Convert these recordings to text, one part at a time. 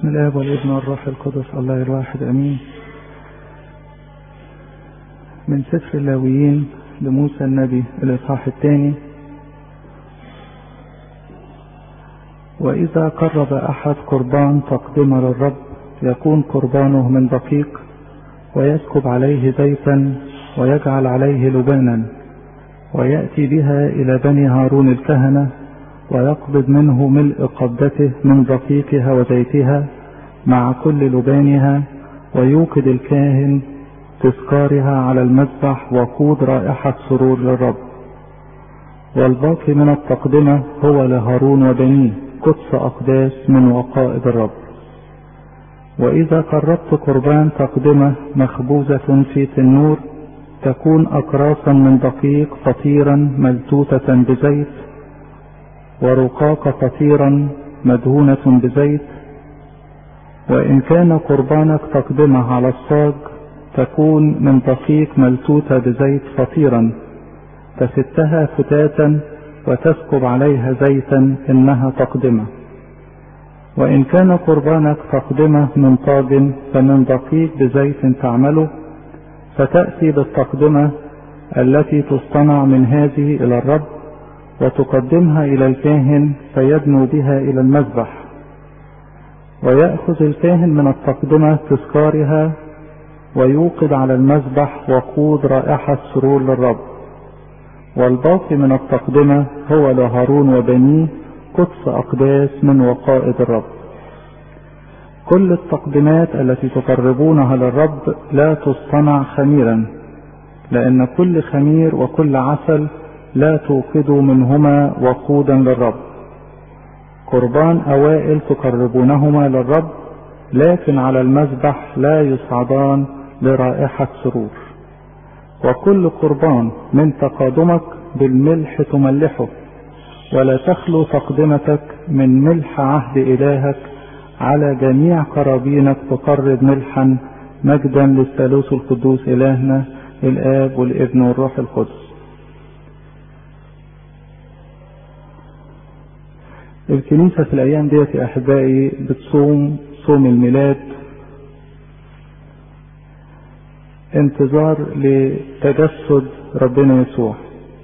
بسم الله والابن والروح القدس الله الواحد امين من سفر اللاويين لموسى النبي الاصحاح الثاني واذا قرب احد قربان تقدمه للرب يكون قربانه من دقيق ويسكب عليه زيتا ويجعل عليه لبانا وياتي بها الى بني هارون الكهنه ويقبض منه ملء قبضته من دقيقها وزيتها مع كل لبانها ويوقد الكاهن تذكارها على المذبح وقود رائحة سرور للرب والباقي من التقدمة هو لهارون وبنيه قدس أقداس من وقائد الرب وإذا قربت قربان تقدمة مخبوزة في تنور تكون أقراصا من دقيق فطيرا ملتوتة بزيت ورقاق فطيرا مدهونة بزيت وإن كان قربانك تقدمه على الصاج تكون من دقيق ملتوتة بزيت فطيرا تفتها فتاتا وتسكب عليها زيتا إنها تقدمة وإن كان قربانك تقدمه من طاج فمن دقيق بزيت تعمله فتأتي بالتقدمة التي تصطنع من هذه إلى الرب وتقدمها إلى الكاهن فيدنو بها إلى المذبح ويأخذ الكاهن من التقدمة تذكارها ويوقد على المذبح وقود رائحة سرور للرب والباقي من التقدمة هو لهارون وبنيه قدس أقداس من وقائد الرب كل التقدمات التي تقربونها للرب لا تصطنع خميرا لأن كل خمير وكل عسل لا توقدوا منهما وقودا للرب قربان أوائل تقربونهما للرب لكن على المذبح لا يصعدان لرائحة سرور وكل قربان من تقادمك بالملح تملحه ولا تخلو تقدمتك من ملح عهد إلهك على جميع قرابينك تقرب ملحا مجدا للثالوث القدوس إلهنا الآب والابن والروح القدس الكنيسة في الأيام ديت يا أحبائي بتصوم صوم الميلاد انتظار لتجسد ربنا يسوع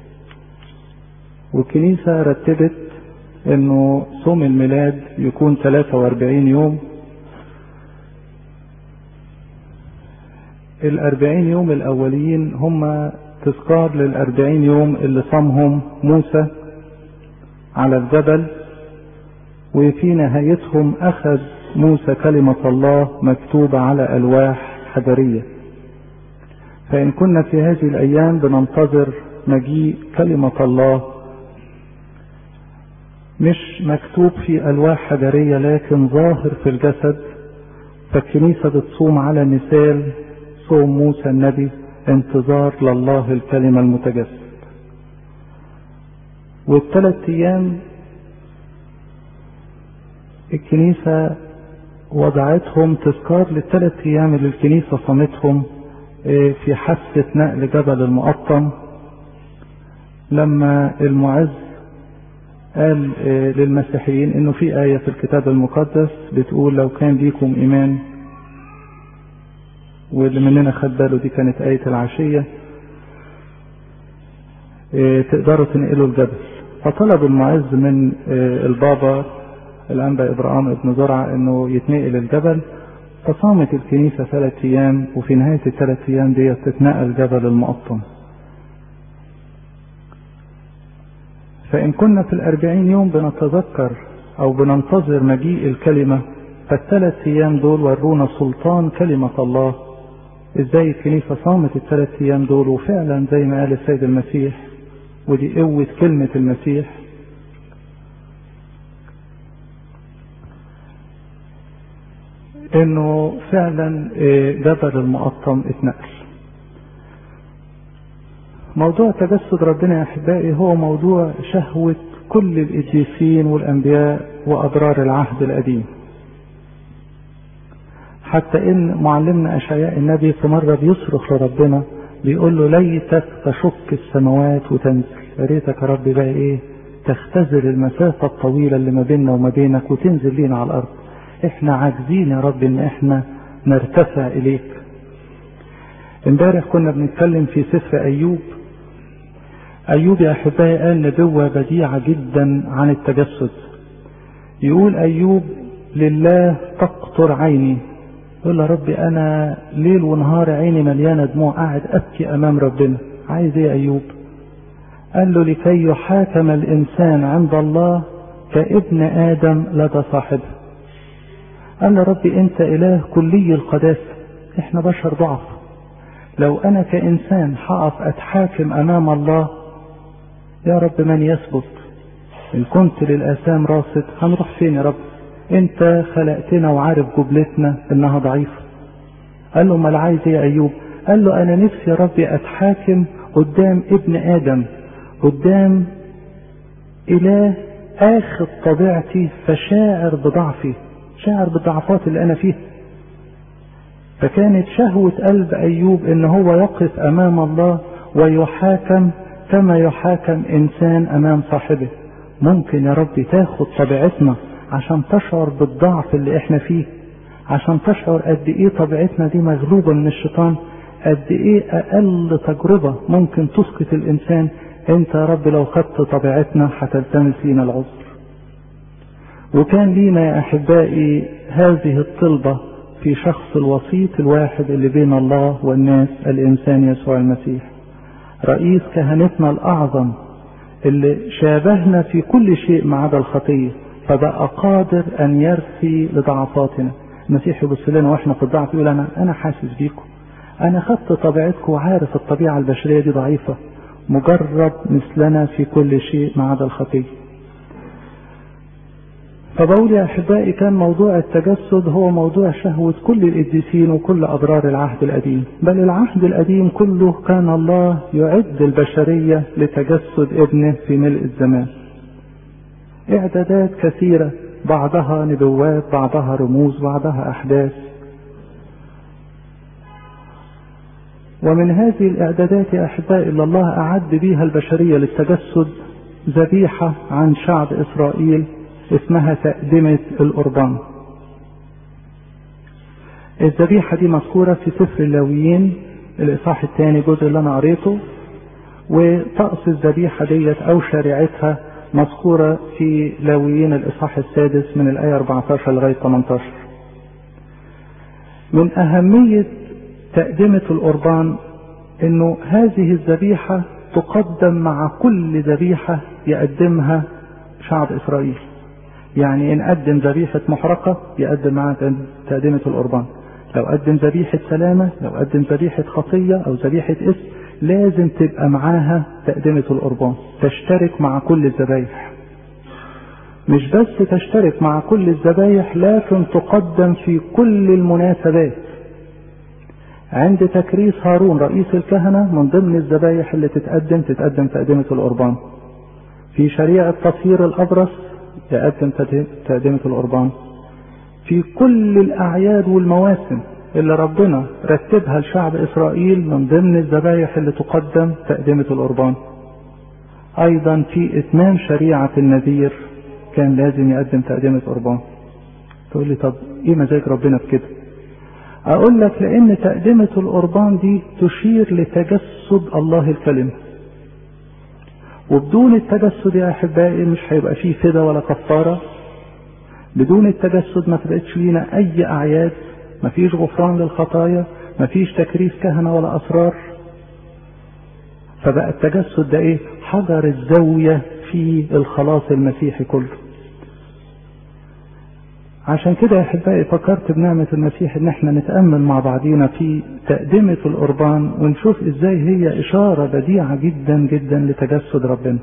والكنيسة رتبت انه صوم الميلاد يكون 43 يوم الأربعين يوم الأولين هم تذكار للأربعين يوم اللي صامهم موسى على الجبل وفي نهايتهم أخذ موسى كلمة الله مكتوبة على ألواح حجرية فإن كنا في هذه الأيام بننتظر مجيء كلمة الله مش مكتوب في ألواح حجرية لكن ظاهر في الجسد فالكنيسة بتصوم على مثال صوم موسى النبي انتظار لله الكلمة المتجسد والثلاث أيام الكنيسة وضعتهم تذكار للثلاث أيام اللي الكنيسة صامتهم في حادثة نقل جبل المقطم لما المعز قال للمسيحيين انه في آية في الكتاب المقدس بتقول لو كان ليكم إيمان واللي مننا خد باله دي كانت آية العشية تقدروا تنقلوا الجبل فطلب المعز من البابا الأنبا إبراهيم ابن زرعة إنه يتنقل الجبل فصامت الكنيسة ثلاث أيام وفي نهاية الثلاث أيام دي تتنقل جبل المقطم فإن كنا في الأربعين يوم بنتذكر أو بننتظر مجيء الكلمة فالثلاث أيام دول ورونا سلطان كلمة الله إزاي الكنيسة صامت الثلاث أيام دول وفعلا زي ما قال السيد المسيح ودي قوة كلمة المسيح انه فعلا جبل المقطم اتنقل موضوع تجسد ربنا يا احبائي هو موضوع شهوة كل القديسين والانبياء وابرار العهد القديم حتى ان معلمنا اشعياء النبي في مرة بيصرخ لربنا بيقول له ليتك تشق السماوات وتنزل يا ريتك يا رب بقى ايه تختزل المسافة الطويلة اللي ما بيننا وما بينك وتنزل لينا على الارض احنا عاجزين يا رب ان احنا نرتفع اليك امبارح كنا بنتكلم في سفر ايوب ايوب يا احبائي قال نبوة بديعة جدا عن التجسد يقول ايوب لله تقطر عيني يقول يا ربي انا ليل ونهار عيني مليانة دموع قاعد ابكي امام ربنا عايز ايه ايوب قال له لكي يحاكم الانسان عند الله كابن ادم لدى صاحبه قال له ربي انت اله كلي القداسة احنا بشر ضعف لو انا كانسان هقف اتحاكم امام الله يا رب من يثبت ان كنت للاثام راصد هنروح فين يا رب انت خلقتنا وعارف جبلتنا انها ضعيفة قال له امال عايز ايه يا ايوب قال له انا نفسي يا ربي اتحاكم قدام ابن ادم قدام اله اخذ طبيعتي فشاعر بضعفي شاعر بالضعفات اللي انا فيها فكانت شهوة قلب ايوب ان هو يقف امام الله ويحاكم كما يحاكم انسان امام صاحبه ممكن يا رب تاخد طبيعتنا عشان تشعر بالضعف اللي احنا فيه عشان تشعر قد ايه طبيعتنا دي مغلوبة من الشيطان قد ايه اقل تجربة ممكن تسقط الانسان انت يا رب لو خدت طبيعتنا هتلتمس لينا العذر وكان لينا يا احبائي هذه الطلبة في شخص الوسيط الواحد اللي بين الله والناس الانسان يسوع المسيح رئيس كهنتنا الاعظم اللي شابهنا في كل شيء ما عدا الخطيه فبقى قادر ان يرثي لضعفاتنا المسيح يبص لنا واحنا في الضعف يقول انا انا حاسس بيكم انا خدت طبيعتكم وعارف الطبيعه البشريه دي ضعيفه مجرد مثلنا في كل شيء ما عدا الخطيه فبقول يا احبائي كان موضوع التجسد هو موضوع شهوه كل القديسين وكل ابرار العهد القديم بل العهد القديم كله كان الله يعد البشريه لتجسد ابنه في ملء الزمان اعدادات كثيرة بعضها نبوات بعضها رموز بعضها احداث ومن هذه الاعدادات يا احبائي اللي الله اعد بها البشرية للتجسد ذبيحة عن شعب اسرائيل اسمها تقدمة القربان الذبيحة دي مذكورة في سفر اللاويين الاصحاح الثاني جزء اللي انا قريته وطقس الذبيحة ديت او شريعتها مذكورة في لاويين الإصحاح السادس من الآية 14 لغاية 18 من أهمية تقدمة القربان إنه هذه الذبيحة تقدم مع كل ذبيحة يقدمها شعب إسرائيل يعني إن قدم ذبيحة محرقة يقدم معها تقدمة القربان لو قدم ذبيحة سلامة لو قدم ذبيحة خطية أو ذبيحة اسم لازم تبقى معاها تقدمة القربان تشترك مع كل الذبايح مش بس تشترك مع كل الذبايح لكن تقدم في كل المناسبات عند تكريس هارون رئيس الكهنة من ضمن الذبايح اللي تتقدم تتقدم تقدمة القربان في شريعة تطهير الأبرص يقدم تقدمة القربان في كل الأعياد والمواسم اللي ربنا رتبها لشعب إسرائيل من ضمن الذبايح اللي تقدم تقدمة القربان أيضا في إتمام شريعة النذير كان لازم يقدم تقدمة قربان تقول لي طب إيه مزاج ربنا في كده أقول لك لأن تقدمة القربان دي تشير لتجسد الله الكلمة وبدون التجسد يا أحبائي مش هيبقى فيه فدا ولا كفارة بدون التجسد ما تبقتش لينا أي أعياد مفيش غفران للخطايا مفيش تكريس كهنة ولا أسرار فبقى التجسد ده إيه حجر الزاوية في الخلاص المسيحي كله عشان كده يا احبائي فكرت بنعمة المسيح ان احنا نتأمل مع بعضينا في تقدمة القربان ونشوف ازاي هي اشارة بديعة جدا جدا لتجسد ربنا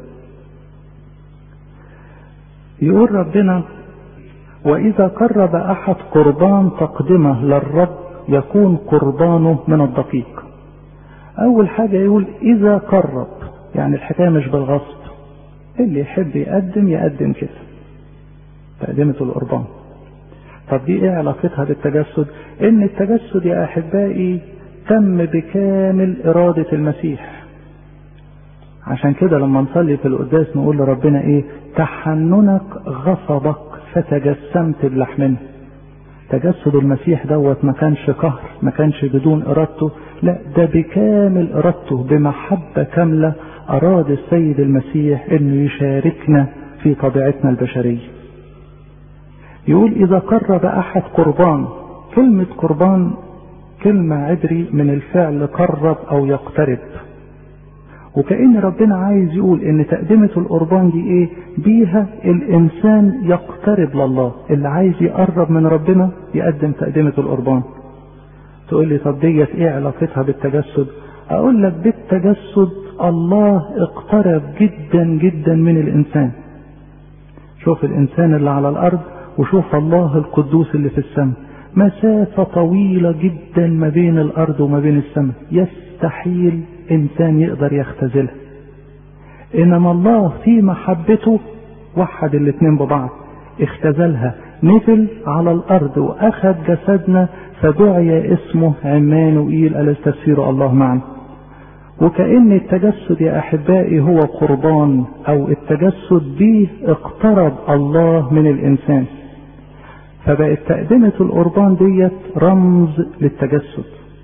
يقول ربنا واذا قرب احد قربان تقدمه للرب يكون قربانه من الدقيق اول حاجة يقول اذا قرب يعني الحكاية مش بالغصب اللي يحب يقدم يقدم كده تقدمة القربان طب دي ايه علاقتها بالتجسد ان التجسد يا احبائي تم بكامل ارادة المسيح عشان كده لما نصلي في القداس نقول لربنا ايه تحننك غصبك فتجسمت بلحمنا تجسد المسيح دوت ما كانش قهر ما كانش بدون ارادته لا ده بكامل ارادته بمحبة كاملة اراد السيد المسيح انه يشاركنا في طبيعتنا البشرية يقول اذا قرب احد قربان كلمة قربان كلمة عبري من الفعل قرب او يقترب وكأن ربنا عايز يقول ان تقدمة القربان دي ايه بيها الانسان يقترب لله اللي عايز يقرب من ربنا يقدم تقدمة القربان تقول لي طب ديت ايه علاقتها بالتجسد اقول لك بالتجسد الله اقترب جدا جدا من الانسان شوف الانسان اللي على الارض وشوف الله القدوس اللي في السماء مسافة طويلة جدا ما بين الارض وما بين السماء يستحيل انسان يقدر يختزلها انما الله في محبته وحد الاتنين ببعض اختزلها نزل على الارض واخذ جسدنا فدعي اسمه عمانوئيل الذي تفسير الله معنا وكأن التجسد يا أحبائي هو قربان أو التجسد به اقترب الله من الإنسان فبقت تقدمة القربان ديت رمز للتجسد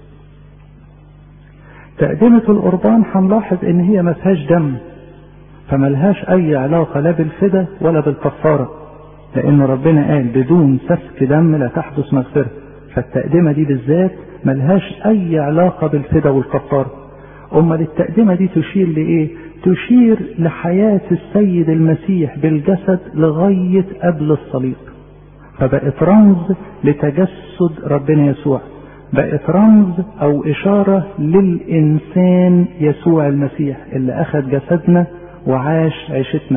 تقدمة القربان هنلاحظ ان هي ما فيهاش دم فملهاش اي علاقة لا بالفدا ولا بالكفارة لان ربنا قال بدون سفك دم لا تحدث مغفرة فالتقدمة دي بالذات ملهاش اي علاقة بالفدا والكفارة امال التقدمة دي تشير لايه تشير لحياة السيد المسيح بالجسد لغاية قبل الصليب فبقت رمز لتجسد ربنا يسوع بقت رمز او اشارة للانسان يسوع المسيح اللي اخذ جسدنا وعاش عيشتنا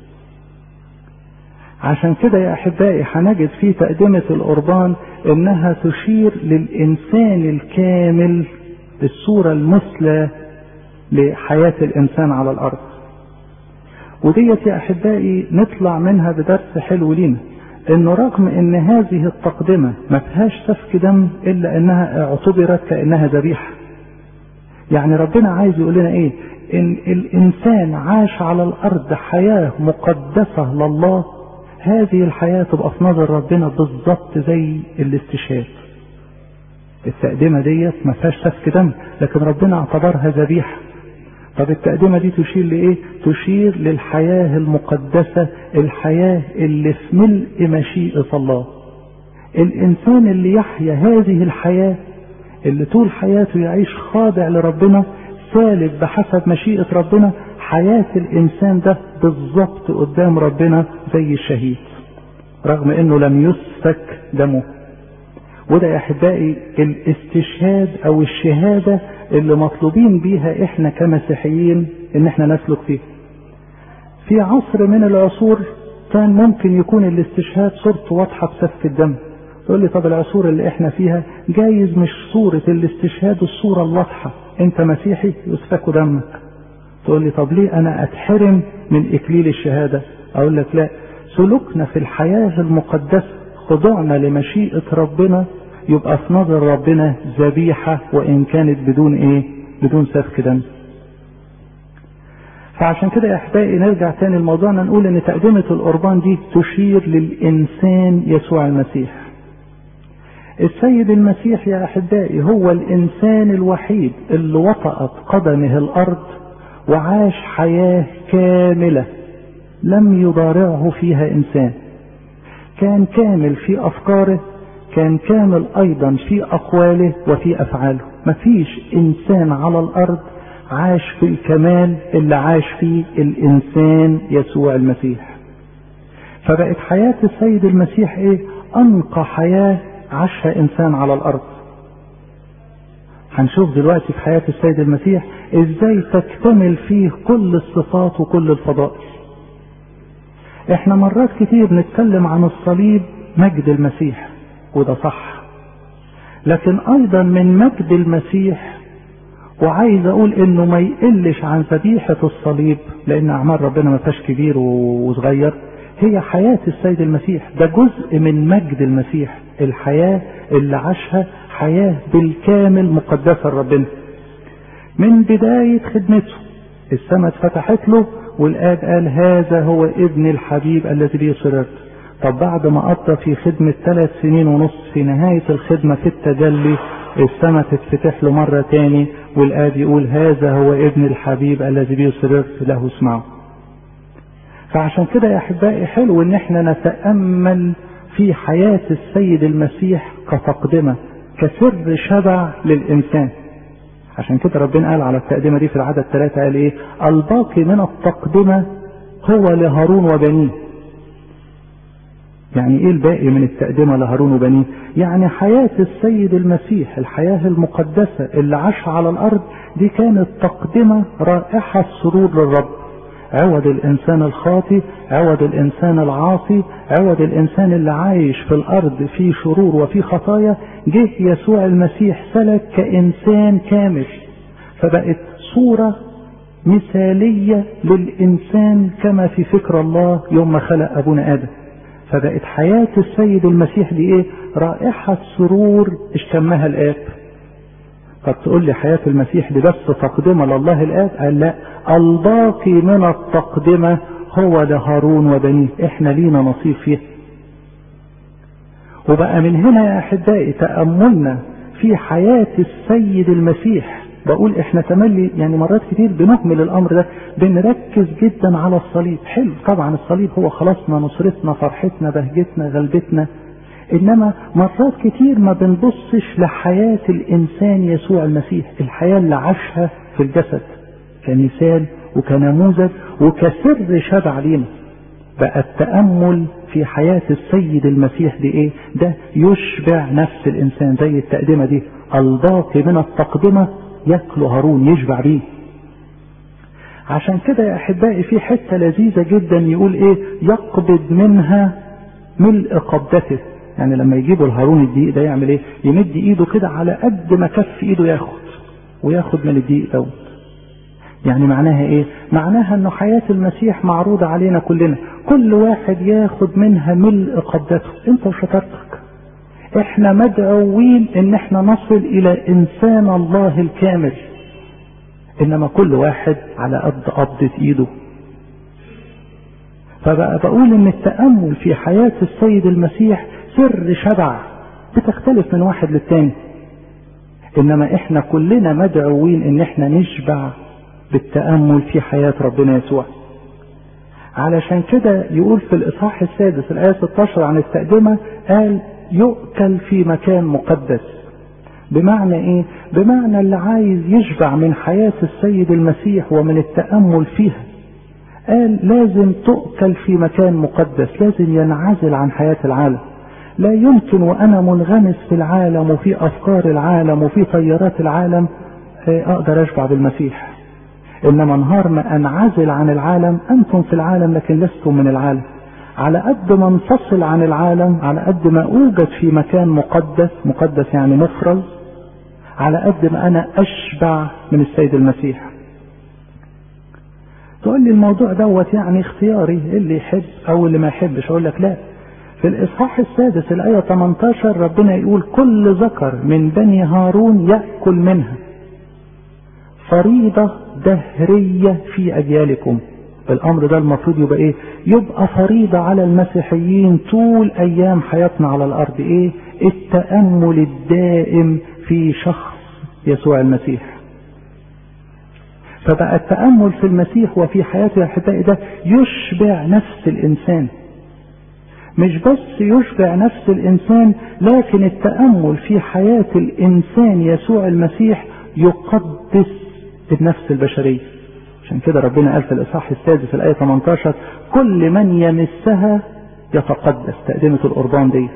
عشان كده يا احبائي هنجد في تقدمة القربان انها تشير للانسان الكامل الصورة المثلى لحياة الانسان على الارض وديت يا احبائي نطلع منها بدرس حلو لينا انه رغم ان هذه التقدمة ما فيهاش سفك دم الا انها اعتبرت كانها ذبيحة يعني ربنا عايز يقول لنا ايه ان الانسان عاش على الارض حياة مقدسة لله هذه الحياة تبقى في نظر ربنا بالظبط زي الاستشهاد التقدمة ديت ما فيهاش سفك دم لكن ربنا اعتبرها ذبيحة طب التقدمة دي تشير لإيه؟ تشير للحياة المقدسة الحياة اللي في ملء مشيئة الله الإنسان اللي يحيا هذه الحياة اللي طول حياته يعيش خاضع لربنا سالك بحسب مشيئة ربنا حياة الإنسان ده بالظبط قدام ربنا زي الشهيد رغم إنه لم يسفك دمه وده يا أحبائي الاستشهاد أو الشهادة اللي مطلوبين بيها احنا كمسيحيين ان احنا نسلك فيه في عصر من العصور كان ممكن يكون الاستشهاد صورته واضحة بسفك الدم تقول لي طب العصور اللي احنا فيها جايز مش صورة الاستشهاد الصورة الواضحة انت مسيحي يسفك دمك تقول لي طب ليه انا اتحرم من اكليل الشهادة اقول لك لا سلوكنا في الحياة المقدسة خضوعنا لمشيئة ربنا يبقى في نظر ربنا ذبيحة وإن كانت بدون إيه؟ بدون سفك دم. فعشان كده يا أحبائي نرجع تاني لموضوعنا نقول إن تقدمة القربان دي تشير للإنسان يسوع المسيح. السيد المسيح يا أحبائي هو الإنسان الوحيد اللي وطأت قدمه الأرض وعاش حياة كاملة لم يضارعه فيها إنسان. كان كامل في أفكاره كان كامل ايضا في اقواله وفي افعاله مفيش انسان على الارض عاش في الكمال اللي عاش فيه الانسان يسوع المسيح فبقت حياة السيد المسيح ايه انقى حياة عاشها انسان على الارض هنشوف دلوقتي في حياة السيد المسيح ازاي تكتمل فيه كل الصفات وكل الفضائل احنا مرات كتير نتكلم عن الصليب مجد المسيح وده صح لكن ايضا من مجد المسيح وعايز اقول انه ما يقلش عن ذبيحة الصليب لان اعمال ربنا ما فيهاش كبير وصغير هي حياة السيد المسيح ده جزء من مجد المسيح الحياة اللي عاشها حياة بالكامل مقدسة لربنا من بداية خدمته السماء اتفتحت له والآب قال هذا هو ابن الحبيب الذي به سررت طب بعد ما قضى في خدمة ثلاث سنين ونص في نهاية الخدمة في التجلي السماء تتفتح له مرة تاني والآب يقول هذا هو ابن الحبيب الذي به سررت له اسمعه فعشان كده يا أحبائي حلو إن احنا نتأمل في حياة السيد المسيح كتقدمة كسر شبع للإنسان عشان كده ربنا قال على التقدمة دي في العدد ثلاثة قال إيه الباقي من التقدمة هو لهارون وبنيه يعني ايه الباقي من التقدمة لهارون وبنيه يعني حياة السيد المسيح الحياة المقدسة اللي عاش على الارض دي كانت تقدمة رائحة السرور للرب عوض الانسان الخاطي عوض الانسان العاصي عوض الانسان اللي عايش في الارض في شرور وفي خطايا جه يسوع المسيح سلك كانسان كامل فبقت صورة مثالية للإنسان كما في فكر الله يوم ما خلق أبونا آدم فبقت حياة السيد المسيح دي إيه رائحة سرور اشتمها الآب قد تقول لي حياة المسيح دي بس تقدمة لله الآب قال لا الباقي من التقدمة هو لهارون وبنيه احنا لينا نصيب فيه وبقى من هنا يا أحبائي تأملنا في حياة السيد المسيح بقول احنا تملي يعني مرات كتير بنهمل الامر ده بنركز جدا على الصليب حلو طبعا الصليب هو خلاصنا نصرتنا فرحتنا بهجتنا غلبتنا انما مرات كتير ما بنبصش لحياة الانسان يسوع المسيح الحياة اللي عاشها في الجسد كمثال وكنموذج وكسر شبع لينا بقى التأمل في حياة السيد المسيح دي ايه ده يشبع نفس الانسان زي التقدمة دي الباقي من التقدمة ياكله هارون يشبع بيه عشان كده يا احبائي في حته لذيذه جدا يقول ايه يقبض منها ملء قبضته يعني لما يجيبوا الهارون الدقيق ده يعمل ايه يمد ايده كده على قد ما كف ايده ياخد وياخد من الدقيق دوت يعني معناها ايه معناها انه حياة المسيح معروضة علينا كلنا كل واحد ياخد منها ملء قبضته انت وشطارتك احنا مدعوين ان احنا نصل الى انسان الله الكامل انما كل واحد على قد قبضة ايده فبقى بقول ان التأمل في حياة السيد المسيح سر شبع بتختلف من واحد للتاني انما احنا كلنا مدعوين ان احنا نشبع بالتأمل في حياة ربنا يسوع علشان كده يقول في الاصحاح السادس الايه 16 عن التقدمه قال يؤكل في مكان مقدس بمعنى ايه بمعنى اللي عايز يشبع من حياة السيد المسيح ومن التأمل فيها قال لازم تؤكل في مكان مقدس لازم ينعزل عن حياة العالم لا يمكن وانا منغمس في العالم وفي افكار العالم وفي تيارات العالم اقدر اشبع بالمسيح انما نهار ما انعزل عن العالم انتم في العالم لكن لستم من العالم على قد ما انفصل عن العالم على قد ما اوجد في مكان مقدس مقدس يعني مفرز على قد ما انا اشبع من السيد المسيح تقول لي الموضوع دوت يعني اختياري اللي يحب او اللي ما يحبش اقول لك لا في الاصحاح السادس الايه 18 ربنا يقول كل ذكر من بني هارون ياكل منها فريضه دهريه في اجيالكم الامر ده المفروض يبقى ايه يبقى فريضة على المسيحيين طول ايام حياتنا على الارض ايه التأمل الدائم في شخص يسوع المسيح فبقى التأمل في المسيح وفي حياته احبائي ده يشبع نفس الانسان مش بس يشبع نفس الانسان لكن التأمل في حياة الانسان يسوع المسيح يقدس النفس البشريه عشان كده ربنا قال في الاصحاح السادس الايه 18 كل من يمسها يتقدس تقدمه القربان دي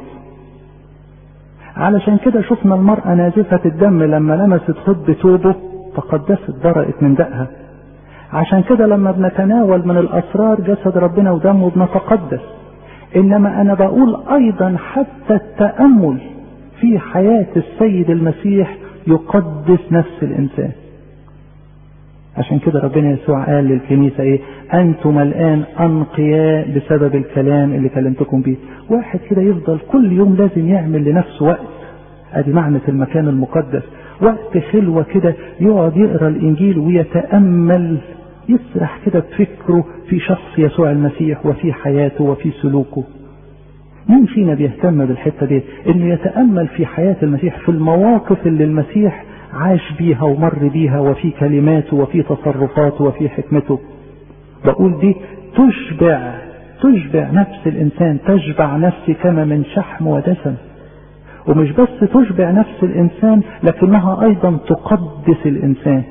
علشان كده شفنا المرأة نازفة الدم لما لمست خد توبه تقدست برأت من دقها عشان كده لما بنتناول من الأسرار جسد ربنا ودمه بنتقدس إنما أنا بقول أيضا حتى التأمل في حياة السيد المسيح يقدس نفس الإنسان عشان كده ربنا يسوع قال للكنيسة ايه انتم الان انقياء بسبب الكلام اللي كلمتكم بيه واحد كده يفضل كل يوم لازم يعمل لنفسه وقت ادي معنى المكان المقدس وقت خلوة كده يقعد يقرا الانجيل ويتأمل يسرح كده بفكره في شخص يسوع المسيح وفي حياته وفي سلوكه مين فينا بيهتم بالحتة دي انه يتأمل في حياة المسيح في المواقف اللي المسيح عاش بيها ومر بيها وفي كلماته وفي تصرفاته وفي حكمته بقول دي تشبع تشبع نفس الانسان تشبع نفسي كما من شحم ودسم ومش بس تشبع نفس الانسان لكنها ايضا تقدس الانسان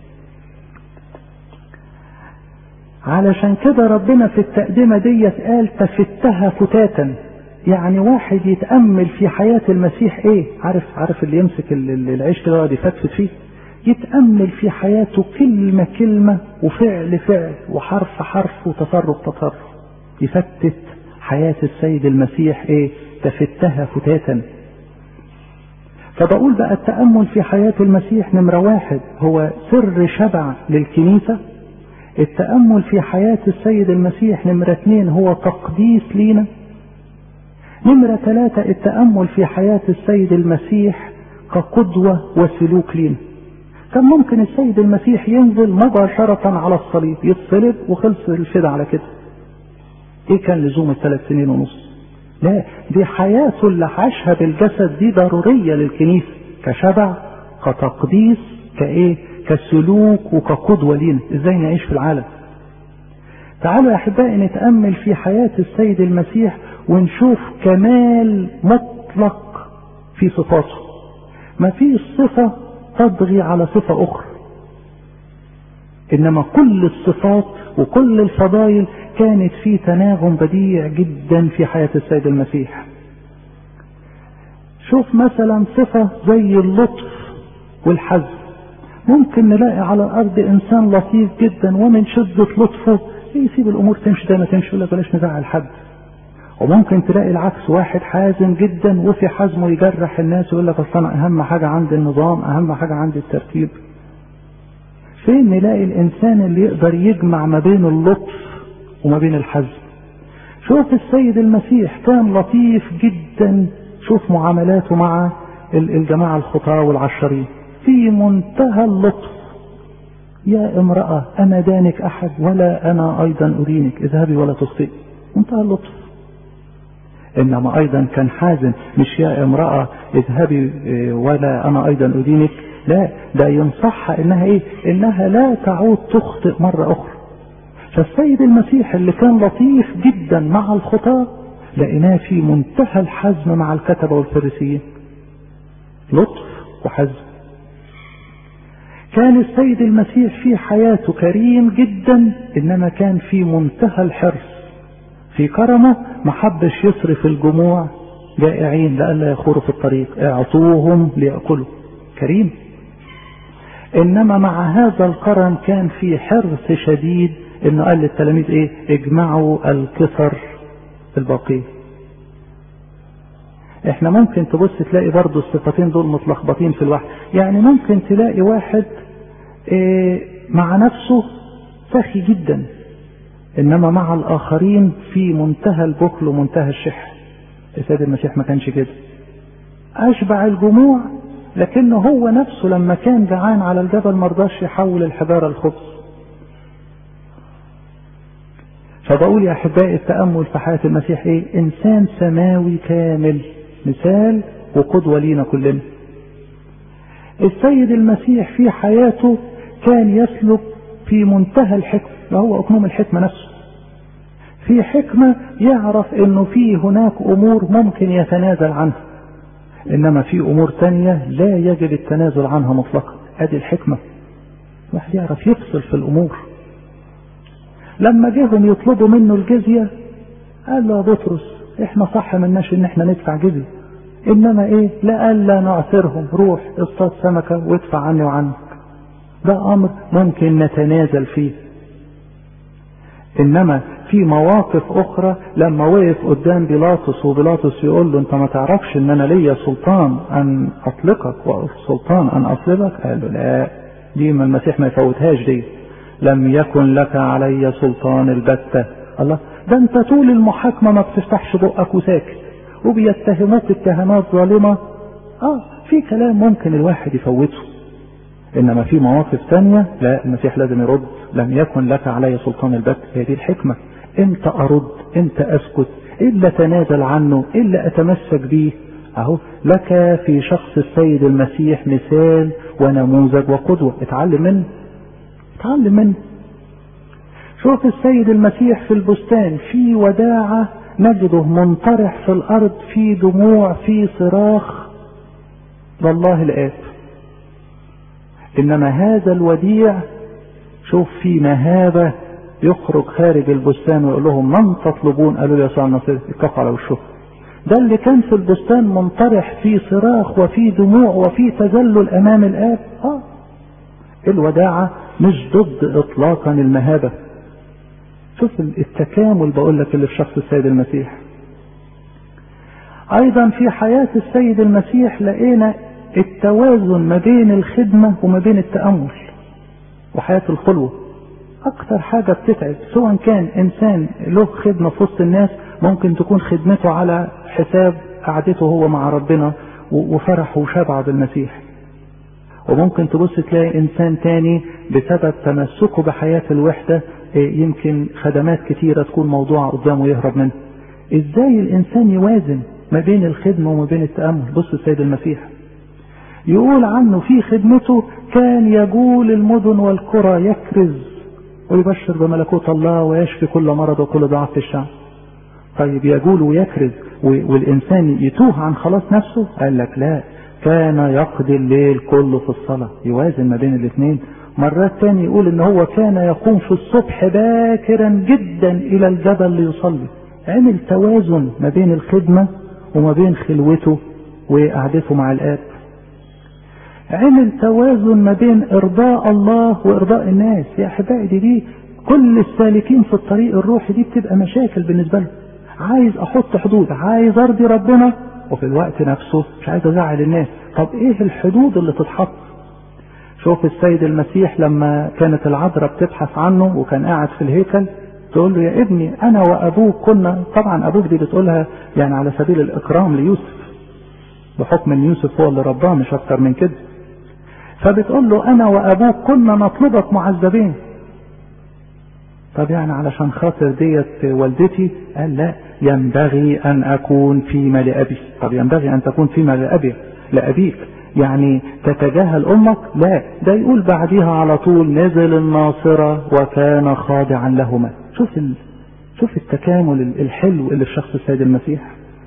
علشان كده ربنا في التقدمة ديت قال تفتها فتاتا يعني واحد يتأمل في حياة المسيح ايه عارف عارف اللي يمسك العيش كده يقعد يفتفت فيه يتأمل في حياته كلمة كلمة وفعل فعل وحرف حرف وتصرف تصرف يفتت حياة السيد المسيح ايه تفتها فتاتا فبقول بقى التأمل في حياة المسيح نمرة واحد هو سر شبع للكنيسة التأمل في حياة السيد المسيح نمرة اثنين هو تقديس لينا نمرة ثلاثة التأمل في حياة السيد المسيح كقدوة وسلوك لينا كان ممكن السيد المسيح ينزل مباشرة على الصليب يتصلب وخلص الفدا على كده ايه كان لزوم الثلاث سنين ونص لا دي حياته اللي عاشها بالجسد دي ضرورية للكنيسة كشبع كتقديس كايه كسلوك وكقدوة لينا ازاي نعيش في العالم تعالوا يا احبائي نتأمل في حياة السيد المسيح ونشوف كمال مطلق في صفاته ما فيش صفة تضغي على صفة اخرى انما كل الصفات وكل الفضائل كانت في تناغم بديع جدا في حياة السيد المسيح شوف مثلا صفة زي اللطف والحزم ممكن نلاقي على الارض انسان لطيف جدا ومن شدة لطفه يسيب الامور تمشي زي ما تمشي يقول لك بلاش نزعل حد وممكن تلاقي العكس واحد حازم جدا وفي حزمه يجرح الناس ويقول لك اصل انا اهم حاجه عندي النظام اهم حاجه عندي الترتيب فين نلاقي الانسان اللي يقدر يجمع ما بين اللطف وما بين الحزم شوف السيد المسيح كان لطيف جدا شوف معاملاته مع الجماعه الخطاه والعشرين في منتهى اللطف يا امرأة أنا دانك أحد ولا أنا أيضا أدينك اذهبي ولا تخطئي منتهى اللطف إنما أيضا كان حازم مش يا امرأة اذهبي ولا أنا أيضا أدينك لا ده ينصحها إنها إيه إنها لا تعود تخطئ مرة أخرى فالسيد المسيح اللي كان لطيف جدا مع الخطاة لقيناه في منتهى الحزم مع الكتبة والفريسيين لطف وحزم كان السيد المسيح في حياته كريم جدا انما كان في منتهى الحرص في كرمه ما حبش يصرف الجموع جائعين لئلا يخوروا في الطريق اعطوهم ليأكلوا كريم انما مع هذا الكرم كان في حرص شديد انه قال للتلاميذ ايه اجمعوا الكسر الباقيه احنا ممكن تبص تلاقي برضو الصفتين دول متلخبطين في الواحد يعني ممكن تلاقي واحد اه مع نفسه سخي جدا انما مع الاخرين في منتهى البخل ومنتهى الشح السيد المسيح ما كانش كده اشبع الجموع لكنه هو نفسه لما كان جعان على الجبل مرضاش يحول الحجارة الخبز فبقول يا احبائي التأمل في حياة المسيح ايه انسان سماوي كامل مثال وقدوة لينا كلنا السيد المسيح في حياته كان يسلك في منتهى الحكمة وهو أقنوم الحكمة نفسه في حكمة يعرف انه في هناك امور ممكن يتنازل عنها انما في امور تانية لا يجب التنازل عنها مطلقا ادي الحكمة واحد يعرف يفصل في الامور لما جيهم يطلبوا منه الجزية قال له يا بطرس احنا صح مناش ان احنا ندفع جزية انما ايه لألا نعثرهم روح اصطاد سمكة وادفع عني وعنك ده امر ممكن نتنازل فيه انما في مواقف اخرى لما وقف قدام بيلاطس وبيلاطس يقول له انت ما تعرفش ان انا ليا سلطان ان اطلقك وسلطان ان اصلبك قال له لا دي ما المسيح ما يفوتهاش دي لم يكن لك علي سلطان البتة الله ده انت طول المحاكمة ما بتفتحش بقك وساكت وبيتهموك اتهامات ظالمة اه في كلام ممكن الواحد يفوته انما في مواقف تانية لا المسيح لازم يرد لم يكن لك علي سلطان البت هي دي الحكمة امتى ارد امتى اسكت إلا تنازل عنه إلا أتمسك به أهو لك في شخص السيد المسيح مثال ونموذج وقدوة اتعلم منه اتعلم منه شوف السيد المسيح في البستان في وداعة نجده منطرح في الأرض في دموع في صراخ لله الآب إنما هذا الوديع شوف في مهابة يخرج خارج البستان ويقول لهم من تطلبون قالوا له يسوع النصير يكف على وشه ده اللي كان في البستان منطرح في صراخ وفي دموع وفي تذلل امام الاب اه الوداعة مش ضد اطلاقا المهابة شوف التكامل بقول لك اللي في شخص السيد المسيح ايضا في حياة السيد المسيح لقينا التوازن ما بين الخدمة وما بين التأمل وحياة الخلوة اكتر حاجة بتتعب سواء كان انسان له خدمة في وسط الناس ممكن تكون خدمته على حساب قعدته هو مع ربنا وفرحه وشبعه بالمسيح وممكن تبص تلاقي انسان تاني بسبب تمسكه بحياة الوحدة يمكن خدمات كتيرة تكون موضوعة قدامه يهرب منها ازاي الانسان يوازن ما بين الخدمة وما بين التأمل بص السيد المسيح يقول عنه في خدمته كان يجول المدن والقرى يكرز ويبشر بملكوت الله ويشفي كل مرض وكل ضعف في الشعب طيب يجول ويكرز والإنسان يتوه عن خلاص نفسه قال لك لا كان يقضي الليل كله في الصلاة يوازن ما بين الاثنين مرات تاني يقول ان هو كان يقوم في الصبح باكرا جدا الى الجبل ليصلي عمل توازن ما بين الخدمة وما بين خلوته وقعدته مع الآب عمل توازن ما بين ارضاء الله وارضاء الناس يا احبائي دي, دي كل السالكين في الطريق الروحي دي بتبقى مشاكل بالنسبه لهم عايز احط حدود عايز ارضي ربنا وفي الوقت نفسه مش عايز ازعل الناس طب ايه الحدود اللي تتحط شوف السيد المسيح لما كانت العذراء بتبحث عنه وكان قاعد في الهيكل تقول له يا ابني انا وابوك كنا طبعا ابوك دي بتقولها يعني على سبيل الاكرام ليوسف بحكم ان يوسف هو اللي رباه مش اكتر من كده فبتقول له انا وابوك كنا نطلبك معذبين طب يعني علشان خاطر ديت والدتي قال لا ينبغي ان اكون فيما لابي طب ينبغي ان تكون فيما لابي لابيك يعني تتجاهل امك لا ده يقول بعديها على طول نزل الناصرة وكان خاضعا لهما شوف ال... شوف التكامل الحلو اللي في شخص السيد المسيح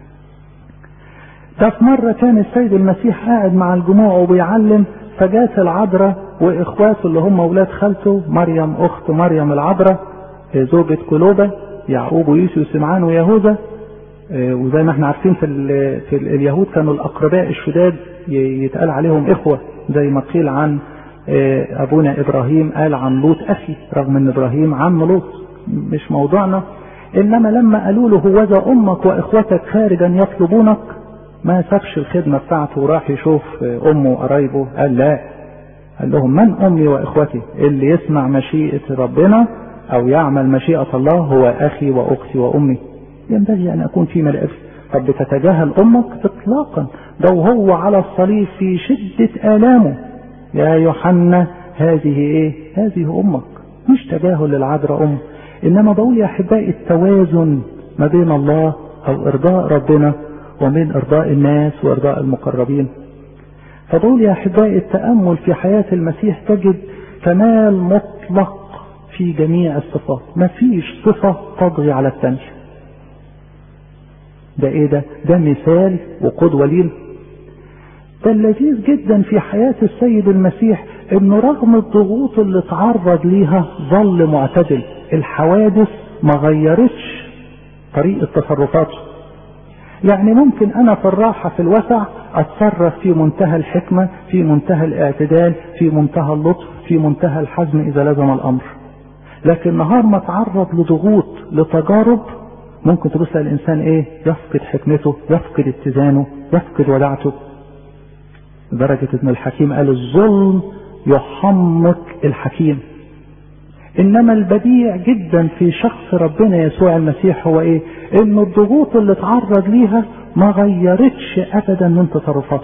ده في مرة كان السيد المسيح قاعد مع الجموع وبيعلم فجات العذراء واخواته اللي هم اولاد خالته مريم اخت مريم العذراء زوجة كلوبة يعقوب ويوسف وسمعان ويهوذا وزي ما احنا عارفين في, في اليهود كانوا الاقرباء الشداد يتقال عليهم اخوة زي ما قيل عن ابونا ابراهيم قال عن لوط اخي رغم ان ابراهيم عم لوط مش موضوعنا انما لما قالوا له هوذا امك واخوتك خارجا يطلبونك ما سابش الخدمة بتاعته وراح يشوف امه وقرايبه قال لا قال لهم من امي واخوتي اللي يسمع مشيئة ربنا او يعمل مشيئة الله هو اخي واختي وامي ينبغي ان اكون في ملأ طب بتتجاهل امك اطلاقا ده وهو على الصليب في شدة الامه يا يوحنا هذه ايه هذه امك مش تجاهل للعذراء ام انما بقول يا احبائي التوازن ما بين الله او ارضاء ربنا ومن ارضاء الناس وارضاء المقربين فبقول يا احبائي التامل في حياه المسيح تجد كمال مطلق في جميع الصفات مفيش صفه تطغي على الثانيه ده ايه ده ده مثال وقدوه لينا ده اللذيذ جدا في حياة السيد المسيح انه رغم الضغوط اللي اتعرض ليها ظل معتدل الحوادث ما غيرتش طريقة تصرفاته يعني ممكن انا في الراحة في الوسع اتصرف في منتهى الحكمة في منتهى الاعتدال في منتهى اللطف في منتهى الحزم اذا لزم الامر لكن نهار ما تعرض لضغوط لتجارب ممكن تبص الانسان ايه يفقد حكمته يفقد اتزانه يفقد ودعته لدرجة ان الحكيم قال الظلم يحمق الحكيم انما البديع جدا في شخص ربنا يسوع المسيح هو ايه ان الضغوط اللي اتعرض ليها ما غيرتش ابدا من تصرفاته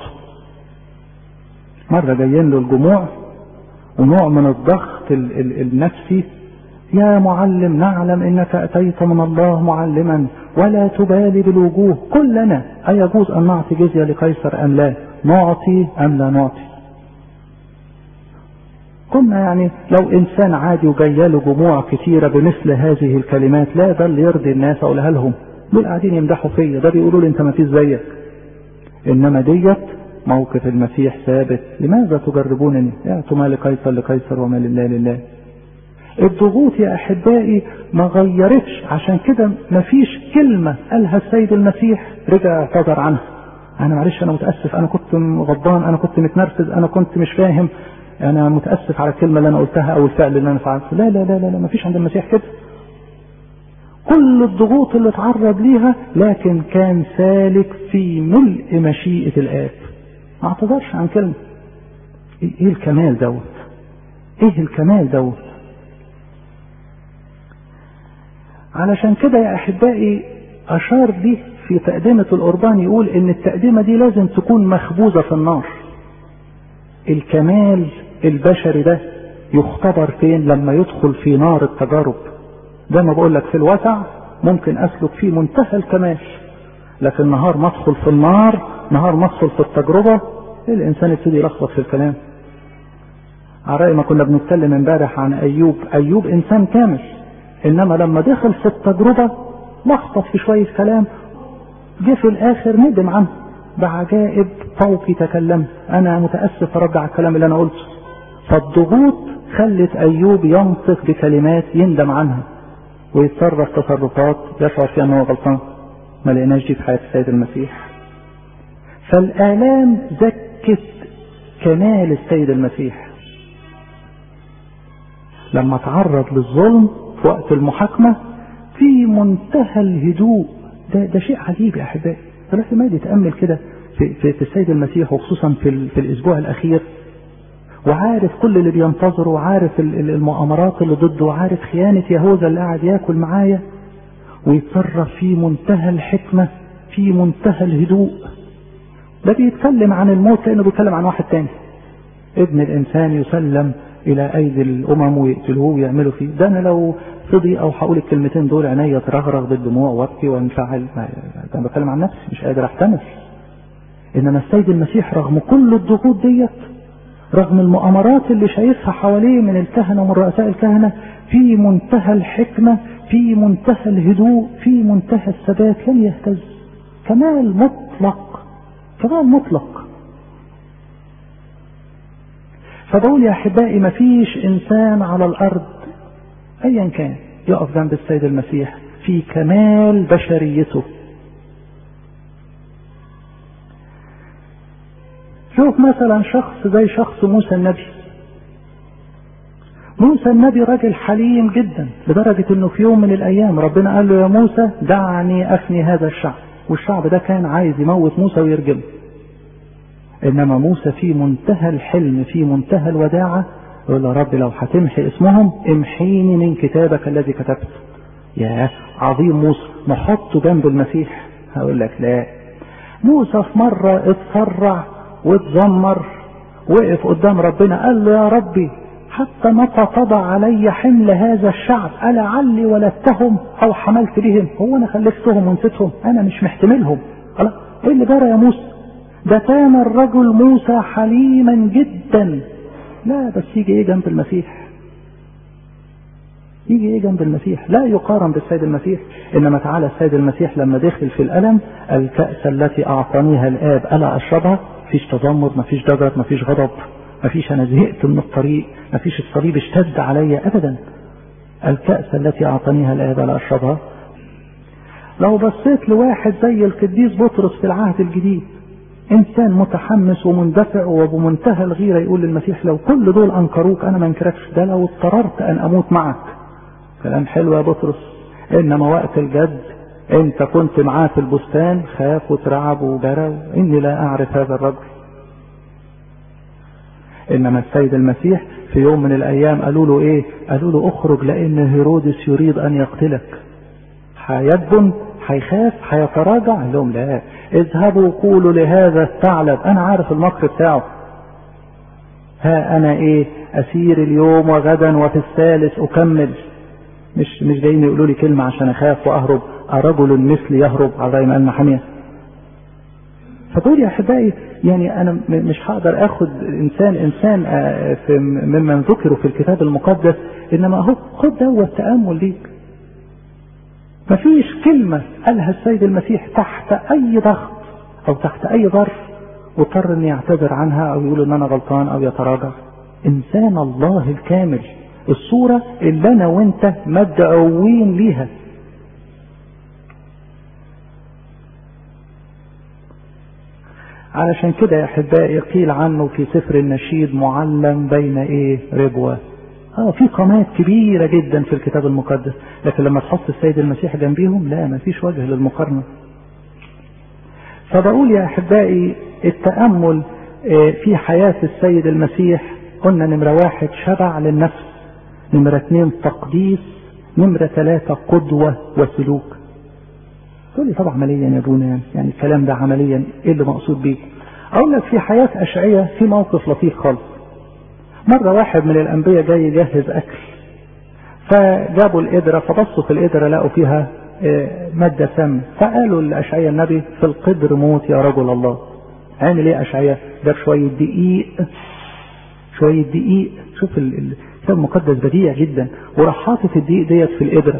مرة جايين له الجموع ونوع من الضغط ال ال النفسي يا معلم نعلم انك اتيت من الله معلما ولا تبالي بالوجوه كلنا أيجوز أن نعطي جزية لقيصر أم لا نعطي أم لا نعطي كنا يعني لو إنسان عادي وجايه له جموع كتيرة بمثل هذه الكلمات لا ده اللي يرضي الناس أقولها لهم دول قاعدين يمدحوا فيا ده بيقولوا لي أنت ما فيش زيك إنما ديت موقف المسيح ثابت لماذا تجربونني اعطوا ما لقيصر لقيصر وما لله لله الضغوط يا احبائي ما غيرتش عشان كده ما فيش كلمة قالها السيد المسيح رجع اعتذر عنها انا معلش انا متأسف انا كنت غضبان انا كنت متنرفز انا كنت مش فاهم انا متأسف على الكلمة اللي انا قلتها او الفعل اللي انا فعلته لا لا لا لا, لا ما فيش عند المسيح كده كل الضغوط اللي اتعرض ليها لكن كان سالك في ملء مشيئة الآب ما اعتذرش عن كلمة ايه الكمال دوت ايه الكمال دوت علشان كده يا احبائي اشار دي في تقدمة القربان يقول ان التقدمة دي لازم تكون مخبوزة في النار الكمال البشري ده يختبر فين لما يدخل في نار التجارب زي ما بقول لك في الوسع ممكن اسلك فيه منتهى الكمال لكن نهار ما ادخل في النار نهار ما ادخل في التجربه الانسان يبتدي يلخبط في الكلام على رأي ما كنا بنتكلم امبارح عن ايوب ايوب انسان كامل انما لما دخل في التجربه لخبط في شويه كلام جه في الاخر ندم عنه بعجائب فوقي تكلم انا متاسف ارجع الكلام اللي انا قلته فالضغوط خلت ايوب ينطق بكلمات يندم عنها ويتصرف تصرفات يشعر فيها انه غلطان ما لقيناش دي في حياه السيد المسيح فالالام زكت كمال السيد المسيح لما تعرض للظلم في وقت المحاكمة في منتهى الهدوء ده, ده شيء عجيب يا أحبائي ثلاثة ما يتأمل كده في, في, في السيد المسيح وخصوصا في, في الأسبوع الأخير وعارف كل اللي بينتظره وعارف المؤامرات اللي ضده وعارف خيانة يهوذا اللي قاعد ياكل معايا ويتصرف في منتهى الحكمة في منتهى الهدوء ده بيتكلم عن الموت كأنه بيتكلم عن واحد تاني ابن الإنسان يسلم إلى أيدي الأمم ويقتلوه ويعملوا فيه ده أنا لو فضي أو هقول الكلمتين دول عينيا ترغرغ بالدموع وابكي وانفعل أنا بتكلم عن نفسي مش قادر أحتمل إنما السيد المسيح رغم كل الضغوط ديت رغم المؤامرات اللي شايفها حواليه من الكهنة ومن رؤساء الكهنة في منتهى الحكمة في منتهى الهدوء في منتهى الثبات لم يهتز كمال مطلق كمال مطلق فبقول يا احبائي مفيش انسان على الارض ايا كان يقف جنب السيد المسيح في كمال بشريته شوف مثلا شخص زي شخص موسى النبي موسى النبي راجل حليم جدا لدرجة انه في يوم من الايام ربنا قال له يا موسى دعني افني هذا الشعب والشعب ده كان عايز يموت موسى ويرجمه انما موسى في منتهى الحلم في منتهى الوداعة يقول يا رب لو هتمحي اسمهم امحيني من كتابك الذي كتبت يا عظيم موسى نحطه جنب المسيح هقول لك لا موسى في مرة اتسرع واتذمر وقف قدام ربنا قال له يا ربي حتى متى تضع علي حمل هذا الشعب ألعلي ولدتهم أو حملت بهم هو أنا خلفتهم ونسيتهم أنا مش محتملهم خلاص إيه اللي جرى يا موسى ده كان الرجل موسى حليما جدا لا بس يجي ايه جنب المسيح يجي ايه جنب المسيح لا يقارن بالسيد المسيح انما تعالى السيد المسيح لما دخل في الالم الكأس التي اعطانيها الاب الا اشربها مفيش تذمر مفيش ضجر مفيش غضب مفيش انا زهقت من الطريق مفيش الصليب اشتد علي ابدا الكأس التي اعطانيها الاب الا اشربها لو بصيت لواحد زي القديس بطرس في العهد الجديد انسان متحمس ومندفع وبمنتهى الغيره يقول للمسيح لو كل دول انكروك انا ما انكركش ده لو اضطررت ان اموت معك كلام حلو يا بطرس انما وقت الجد انت كنت معاه في البستان خاف وترعب وجرى اني لا اعرف هذا الرجل انما السيد المسيح في يوم من الايام قالوا له ايه قالوا له اخرج لان هيرودس يريد ان يقتلك هيدبن هيخاف هيتراجع قال لهم لا اذهبوا قولوا لهذا الثعلب انا عارف المكر بتاعه ها انا ايه اسير اليوم وغدا وفي الثالث اكمل مش مش جايين يقولوا لي كلمة عشان أخاف وأهرب أرجل مثلي يهرب على رأي ما قال محامية فبقول يا أحبائي يعني أنا مش هقدر آخد إنسان إنسان في ممن ذكروا في الكتاب المقدس إنما أهو خد دوت تأمل ليك مفيش كلمة قالها السيد المسيح تحت أي ضغط أو تحت أي ظرف واضطر إن يعتذر عنها أو يقول إن أنا غلطان أو يتراجع إنسان الله الكامل الصورة اللي أنا وأنت مدعوين ليها علشان كده يا أحبائي قيل عنه في سفر النشيد معلم بين إيه ربوة اه في قامات كبيرة جدا في الكتاب المقدس لكن لما تحط السيد المسيح جنبيهم لا ما فيش وجه للمقارنة فبقول يا أحبائي التأمل في حياة السيد المسيح قلنا نمرة واحد شبع للنفس نمرة اثنين تقديس نمرة ثلاثة قدوة وسلوك تقول لي طبعا عمليا يا ابونا يعني, يعني الكلام ده عمليا ايه اللي مقصود بيه اقول لك في حياة اشعية في موقف لطيف خالص مرة واحد من الانبياء جاي يجهز اكل فجابوا القدرة فبصوا في القدرة لقوا فيها مادة سم فقالوا لأشعياء النبي في القدر موت يا رجل الله عامل ايه أشعياء جاب شوية دقيق شوية دقيق شوف الكتاب المقدس بديع جدا وراح حاطط الدقيق ديت في القدرة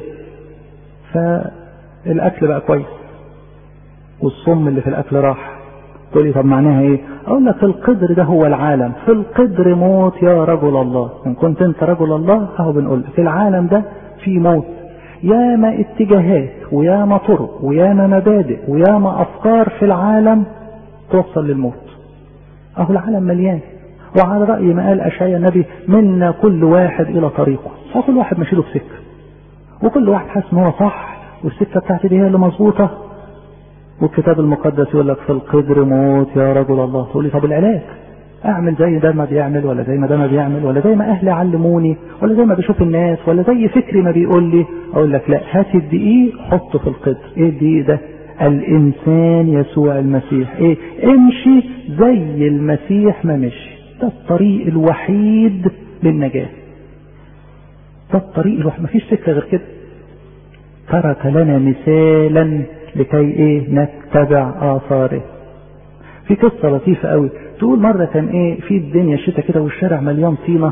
فالأكل بقى كويس والصم اللي في الأكل راح تقول لي طب معناها ايه؟ اقول لك القدر ده هو العالم، في القدر موت يا رجل الله، ان كنت انت رجل الله اهو بنقول في العالم ده في موت، ياما اتجاهات وياما طرق وياما مبادئ وياما افكار في العالم توصل للموت. اهو العالم مليان وعلى رأي ما قال أشعياء النبي منا كل واحد إلى طريقه فكل واحد ماشي له في سكة وكل واحد حاسس إن هو صح والسكة بتاعتي دي هي اللي مظبوطة والكتاب المقدس يقول لك في القدر موت يا رجل الله تقول لي طب العلاج اعمل زي ده ما بيعمل ولا زي ما ده ما بيعمل ولا زي ما اهلي علموني ولا زي ما بشوف الناس ولا زي فكري ما بيقول لي اقول لك لا هات الدقيق حطه في القدر ايه الدقيق ده الانسان يسوع المسيح ايه امشي زي المسيح ما مشي ده الطريق الوحيد للنجاة ده الطريق الوحيد مفيش سكة غير كده ترك لنا مثالا لكي ايه نتبع اثاره في قصة لطيفة قوي تقول مرة كان ايه في الدنيا شتاء كده والشارع مليان طينة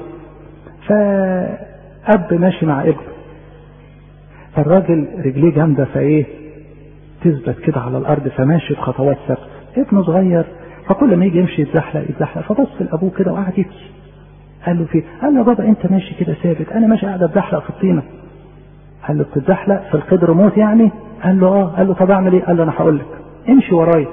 فأب ماشي مع ابنه فالراجل رجليه جامدة فايه تثبت كده على الارض فماشي بخطوات ثابتة ابنه صغير فكل ما يجي يمشي يتزحلق يتزحلق فبص لابوه كده وقعد يبكي قال له في قال له يا بابا انت ماشي كده ثابت انا ماشي قاعد اتزحلق في الطينه قال له بتتزحلق في القدر موت يعني قال له اه قال له طب اعمل ايه قال له انا هقول لك امشي ورايا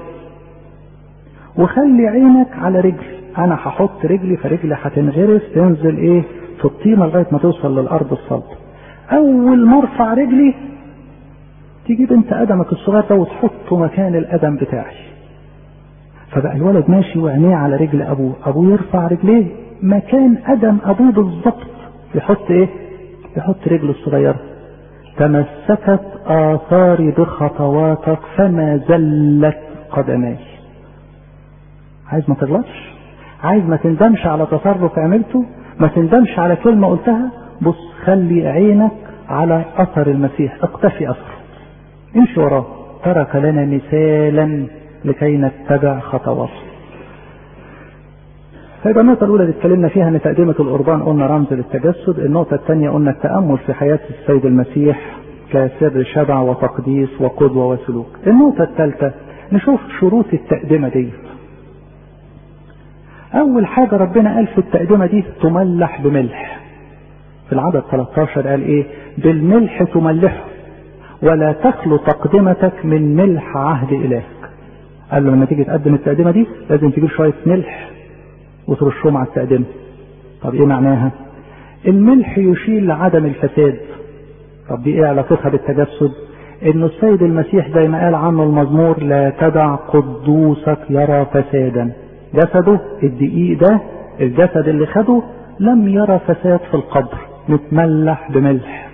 وخلي عينك على رجلي انا هحط رجلي فرجلي هتنغرس تنزل ايه في الطينه لغايه ما توصل للارض الصلبه اول ما ارفع رجلي تجيب انت قدمك الصغير ده وتحطه مكان القدم بتاعي فبقى الولد ماشي وعينيه على رجل ابوه ابوه يرفع رجليه مكان قدم ابوه بالظبط يحط ايه يحط رجله الصغيره تمسكت اثاري بخطواتك فما زلت قدماي عايز ما تغلطش عايز ما تندمش على تصرف عملته ما تندمش على كلمه قلتها بص خلي عينك على اثر المسيح اقتفي اثره امشي وراه ترك لنا مثالا لكي نتبع خطواته فيبقى النقطة الأولى اللي اتكلمنا فيها أن تقدمة القربان قلنا رمز للتجسد، النقطة الثانية قلنا التأمل في حياة السيد المسيح كسر شبع وتقديس وقدوة وسلوك. النقطة الثالثة نشوف شروط التقدمة دي. أول حاجة ربنا قال في التقدمة دي تملح بملح. في العدد 13 قال إيه؟ بالملح تملحه ولا تخلو تقدمتك من ملح عهد إلهك. قال له لما تيجي تقدم التقدمة دي لازم تجيب شوية ملح وترشهم على التقدمة. طب ايه معناها؟ الملح يشير لعدم الفساد. طب دي ايه علاقتها بالتجسد؟ انه السيد المسيح زي ما قال عنه المزمور لا تدع قدوسك يرى فسادا. جسده الدقيق ده الجسد اللي خده لم يرى فساد في القبر متملح بملح.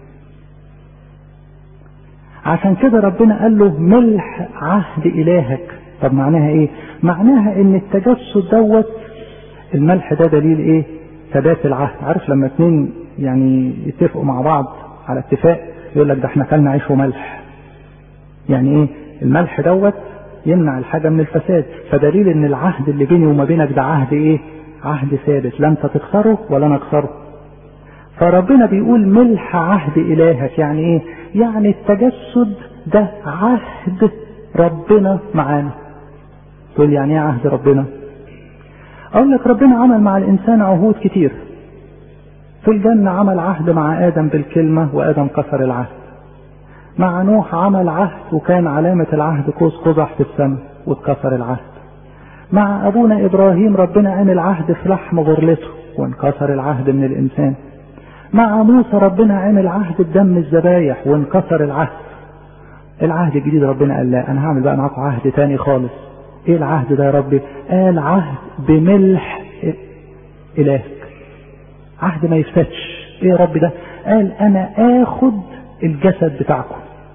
عشان كده ربنا قال له ملح عهد إلهك طب معناها ايه معناها ان التجسد دوت الملح ده دليل ايه ثبات العهد عارف لما اتنين يعني يتفقوا مع بعض على اتفاق يقول لك ده احنا كلنا عيش وملح يعني ايه الملح دوت يمنع الحاجة من الفساد فدليل ان العهد اللي بيني وما بينك ده عهد ايه عهد ثابت لا انت تكسره ولا انا اكسره فربنا بيقول ملح عهد الهك يعني ايه يعني التجسد ده عهد ربنا معانا تقول يعني ايه عهد ربنا اقول لك ربنا عمل مع الانسان عهود كتير في الجنة عمل عهد مع ادم بالكلمة وادم كسر العهد مع نوح عمل عهد وكان علامة العهد قوس قزح في السماء واتكسر العهد مع ابونا ابراهيم ربنا عمل عهد في لحم غرلته وانكسر العهد من الانسان مع موسى ربنا عمل عهد بدم الذبايح وانكسر العهد العهد الجديد ربنا قال لا انا هعمل بقى معاكم عهد تاني خالص ايه العهد ده يا ربي قال عهد بملح الهك عهد ما يفتتش ايه يا رب ده قال انا اخد الجسد بتاعكم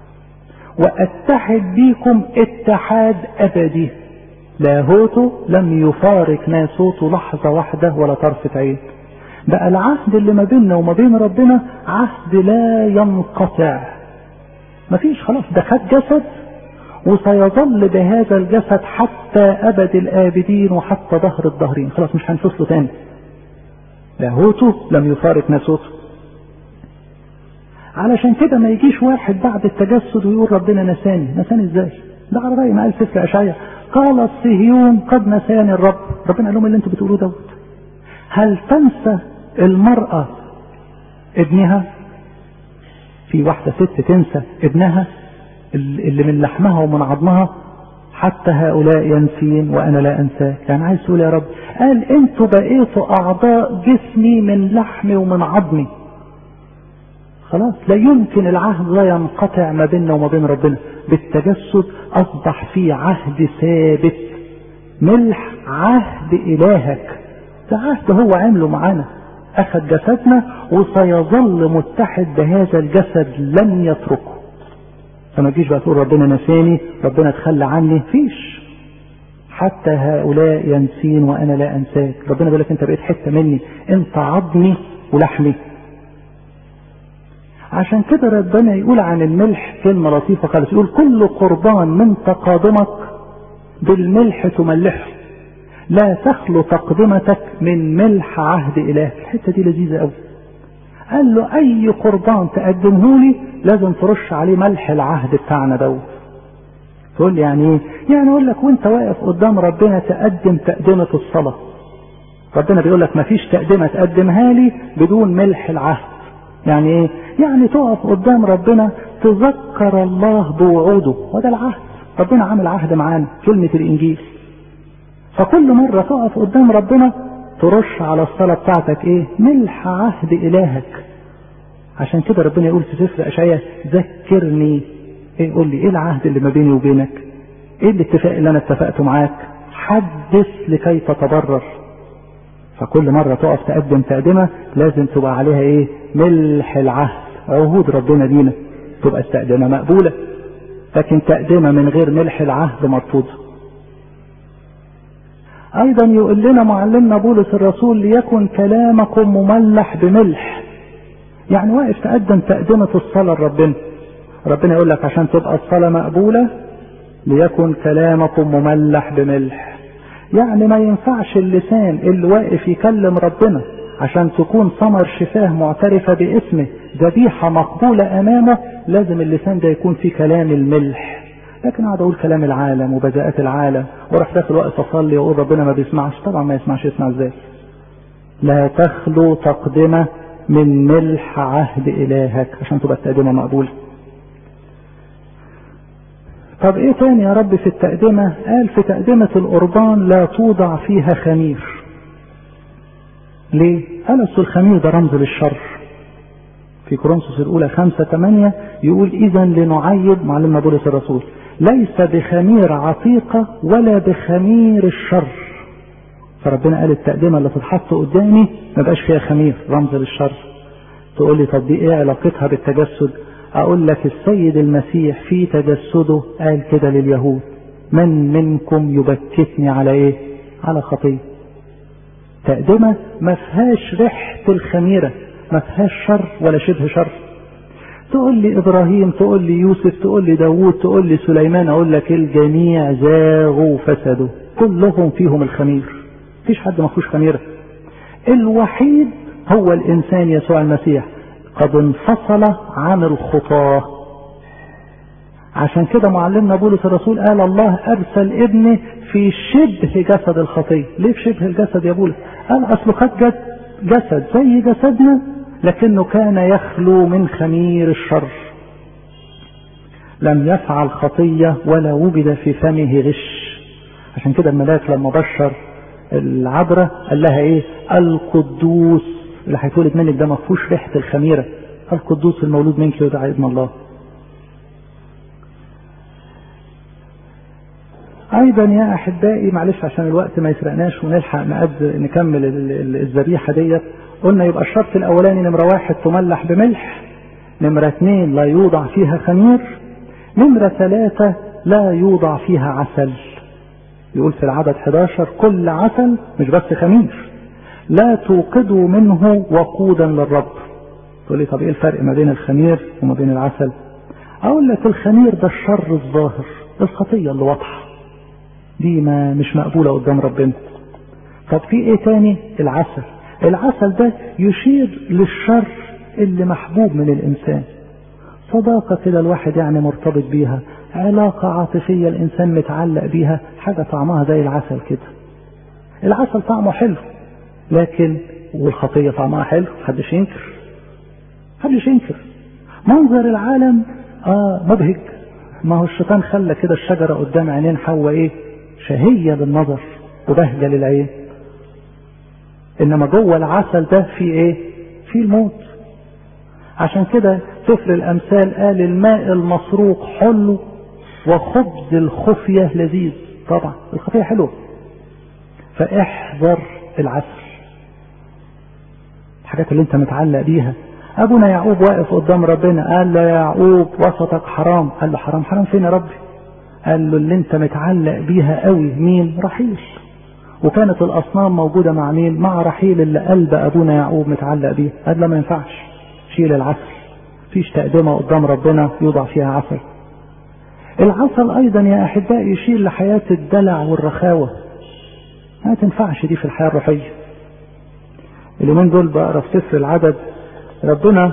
واتحد بيكم اتحاد ابدي لاهوته لم يفارق ناسوته لحظة واحدة ولا طرفة عين بقى العهد اللي ما بيننا وما بين ربنا عهد لا ينقطع مفيش خلاص ده خد جسد وسيظل بهذا الجسد حتى ابد الابدين وحتى ظهر الظهرين خلاص مش هنفصله تاني لاهوته لم يفارق ناسوته علشان كده ما يجيش واحد بعد التجسد ويقول ربنا نساني نساني ازاي ده على رأي ما قال سفر اشعياء قال الصهيون قد نساني الرب ربنا قال لهم اللي انتوا بتقولوه دوت هل تنسى المرأة ابنها في واحدة ست تنسى ابنها اللي من لحمها ومن عظمها حتى هؤلاء ينسين وانا لا انساك يعني عايز تقول يا رب قال انتوا بقيتوا اعضاء جسمي من لحمي ومن عظمي خلاص لا يمكن العهد لا ينقطع ما بيننا وما بين ربنا بالتجسد اصبح في عهد ثابت ملح عهد الهك ده عهد هو عمله معانا اخذ جسدنا وسيظل متحد بهذا الجسد لن يتركه فما تجيش بقى تقول ربنا نساني ربنا تخلى عني فيش حتى هؤلاء ينسين وانا لا انساك ربنا بيقول لك انت بقيت حته مني انت عظمي ولحمي عشان كده ربنا يقول عن الملح كلمه لطيفه خالص يقول كل قربان من تقادمك بالملح تملحه لا تخلو تقدمتك من ملح عهد اله الحته دي لذيذه قوي قال له اي قربان تقدمه لي لازم ترش عليه ملح العهد بتاعنا دوت تقول لي يعني ايه يعني اقول لك وانت واقف قدام ربنا تقدم تقدمة الصلاة ربنا بيقول لك مفيش تقدمة تقدمها لي بدون ملح العهد يعني ايه يعني تقف قدام ربنا تذكر الله بوعوده وده العهد ربنا عامل عهد معانا كلمة الانجيل فكل مرة تقف قدام ربنا ترش على الصلاة بتاعتك ايه ملح عهد الهك عشان كده ربنا يقول في سفر اشعياء ذكرني ايه قول لي ايه العهد اللي ما بيني وبينك ايه الاتفاق اللي انا اتفقته معاك حدث لكي تتبرر فكل مرة تقف تقدم تقدمة لازم تبقى عليها ايه ملح العهد عهود ربنا لينا تبقى التقدمة مقبولة لكن تقدمة من غير ملح العهد مرفوضة ايضا يقول لنا معلمنا بولس الرسول ليكن كلامكم مملح بملح يعني واقف تقدم تقدمة الصلاة لربنا ربنا يقول لك عشان تبقى الصلاة مقبولة ليكن كلامكم مملح بملح يعني ما ينفعش اللسان اللي واقف يكلم ربنا عشان تكون ثمر شفاه معترفة باسمه ذبيحة مقبولة أمامه لازم اللسان ده يكون فيه كلام الملح لكن اقعد اقول كلام العالم وبذاءات العالم واروح داخل وقت اصلي واقول ربنا ما بيسمعش طبعا ما يسمعش يسمع ازاي لا تخلو تقدمه من ملح عهد الهك عشان تبقى التقدمه مقبوله طب ايه تاني يا رب في التقدمة قال في تقدمة القربان لا توضع فيها خمير ليه قال اصل الخمير ده رمز للشر في كورنثوس الاولى خمسة ثمانية يقول اذا لنعيد معلمنا بولس الرسول ليس بخمير عتيقة ولا بخمير الشر فربنا قال التقدمة اللي تتحط قدامي ما بقاش فيها خمير رمز للشر تقول لي طب دي ايه علاقتها بالتجسد اقول لك السيد المسيح في تجسده قال كده لليهود من منكم يبكتني على ايه على خطيه تقدمه ما فيهاش ريحه الخميره ما فيهاش شر ولا شبه شر تقول لي ابراهيم تقول لي يوسف تقول لي داوود تقول لي سليمان اقول لك الجميع زاغوا وفسدوا كلهم فيهم الخمير مفيش حد ما فيهوش خميره الوحيد هو الانسان يسوع المسيح قد انفصل عن الخطاه عشان كده معلمنا بولس الرسول قال الله ارسل ابنه في شبه جسد الخطيه ليه في شبه الجسد يا بولس قال اصله قد جسد زي جسدنا لكنه كان يخلو من خمير الشر لم يفعل خطية ولا وجد في فمه غش عشان كده الملاك لما بشر العذراء قال لها ايه القدوس اللي هيتولد منك ده ما فيهوش ريحه الخميره القدوس المولود منك يدعى ابن الله ايضا يا احبائي معلش عشان الوقت ما يسرقناش ونلحق نقد نكمل الذبيحه ديت قلنا يبقى الشرط الاولاني نمره واحد تملح بملح نمره اثنين لا يوضع فيها خمير نمره ثلاثه لا يوضع فيها عسل يقول في العدد 11 كل عسل مش بس خمير لا توقدوا منه وقودا للرب تقول لي طب ايه الفرق ما بين الخمير وما بين العسل اقول لك الخمير ده الشر الظاهر الخطيه اللي واضحه دي ما مش مقبوله قدام ربنا طب في ايه تاني العسل العسل ده يشير للشر اللي محبوب من الانسان صداقة كده الواحد يعني مرتبط بيها علاقة عاطفية الإنسان متعلق بيها حاجة طعمها زي العسل كده العسل طعمه حلو لكن والخطية طعمها حلو محدش ينكر محدش ينكر منظر العالم اه مبهج ما هو الشيطان خلى كده الشجرة قدام عينين حواء ايه شهية للنظر وبهجة للعين انما جوه العسل ده في ايه في الموت عشان كده سفر الامثال قال الماء المسروق حلو وخبز الخفية لذيذ طبعا الخفية حلوة فاحذر العسل الحاجات اللي انت متعلق بيها ابونا يعقوب واقف قدام ربنا قال له يا يعقوب وسطك حرام قال له حرام حرام فين يا ربي قال له اللي انت متعلق بيها قوي مين رحيل وكانت الاصنام موجوده مع مين مع رحيل اللي قلب ابونا يعقوب متعلق بيه قال له ما ينفعش شيل العسل فيش تقدمه قدام ربنا يوضع فيها عسل العسل ايضا يا احبائي يشير لحياه الدلع والرخاوه ما تنفعش دي في الحياه الروحيه اليومين دول بقرا في سفر العدد ربنا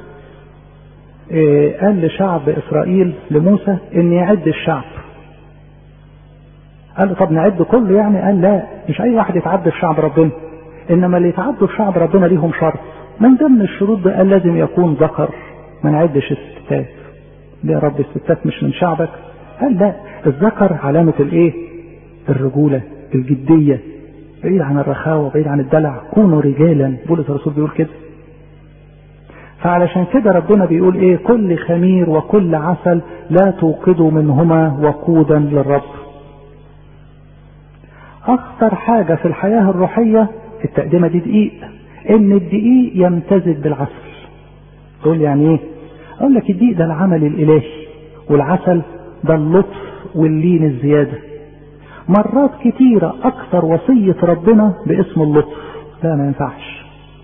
إيه قال لشعب اسرائيل لموسى ان يعد الشعب قال له طب نعد كله يعني قال لا مش اي واحد يتعد في شعب ربنا انما اللي يتعدوا في شعب ربنا ليهم شرط من ضمن الشروط ده قال لازم يكون ذكر ما نعدش الستات ليه يا رب الستات مش من شعبك قال لا الذكر علامة الايه الرجولة الجدية بعيد عن الرخاوة بعيد عن الدلع كونوا رجالا بولس الرسول بيقول كده فعلشان كده ربنا بيقول ايه كل خمير وكل عسل لا توقدوا منهما وقودا للرب اخطر حاجة في الحياة الروحية التقدمة دي دقيق ان الدقيق يمتزج بالعسل تقول يعني ايه اقول لك الدقيق ده العمل الالهي والعسل ده اللطف واللين الزيادة مرات كتيرة اكثر وصية ربنا باسم اللطف لا ما ينفعش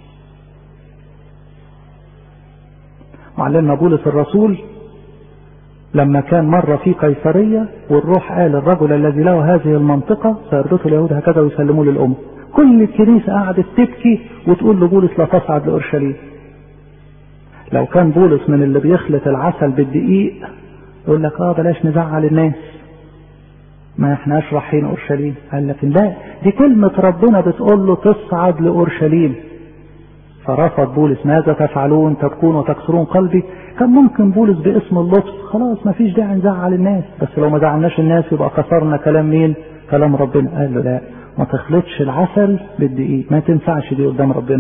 معلمنا بولس الرسول لما كان مرة في قيصرية والروح قال الرجل الذي له هذه المنطقة سيربطه اليهود هكذا ويسلموه للأمة كل الكنيسة قعدت تبكي وتقول لبولس لا تصعد لأورشليم لو كان بولس من اللي بيخلط العسل بالدقيق يقول لك اه بلاش نزعل الناس ما احناش رايحين اورشليم قال لكن لا دي كلمة ربنا بتقول له تصعد لأورشليم فرفض بولس ماذا تفعلون تبكون وتكسرون قلبي كان ممكن بولس باسم اللطف خلاص ما فيش داعي نزعل الناس بس لو ما زعلناش الناس يبقى كسرنا كلام مين كلام ربنا قال له لا ما تخلطش العسل بالدقيق ما تنفعش دي قدام ربنا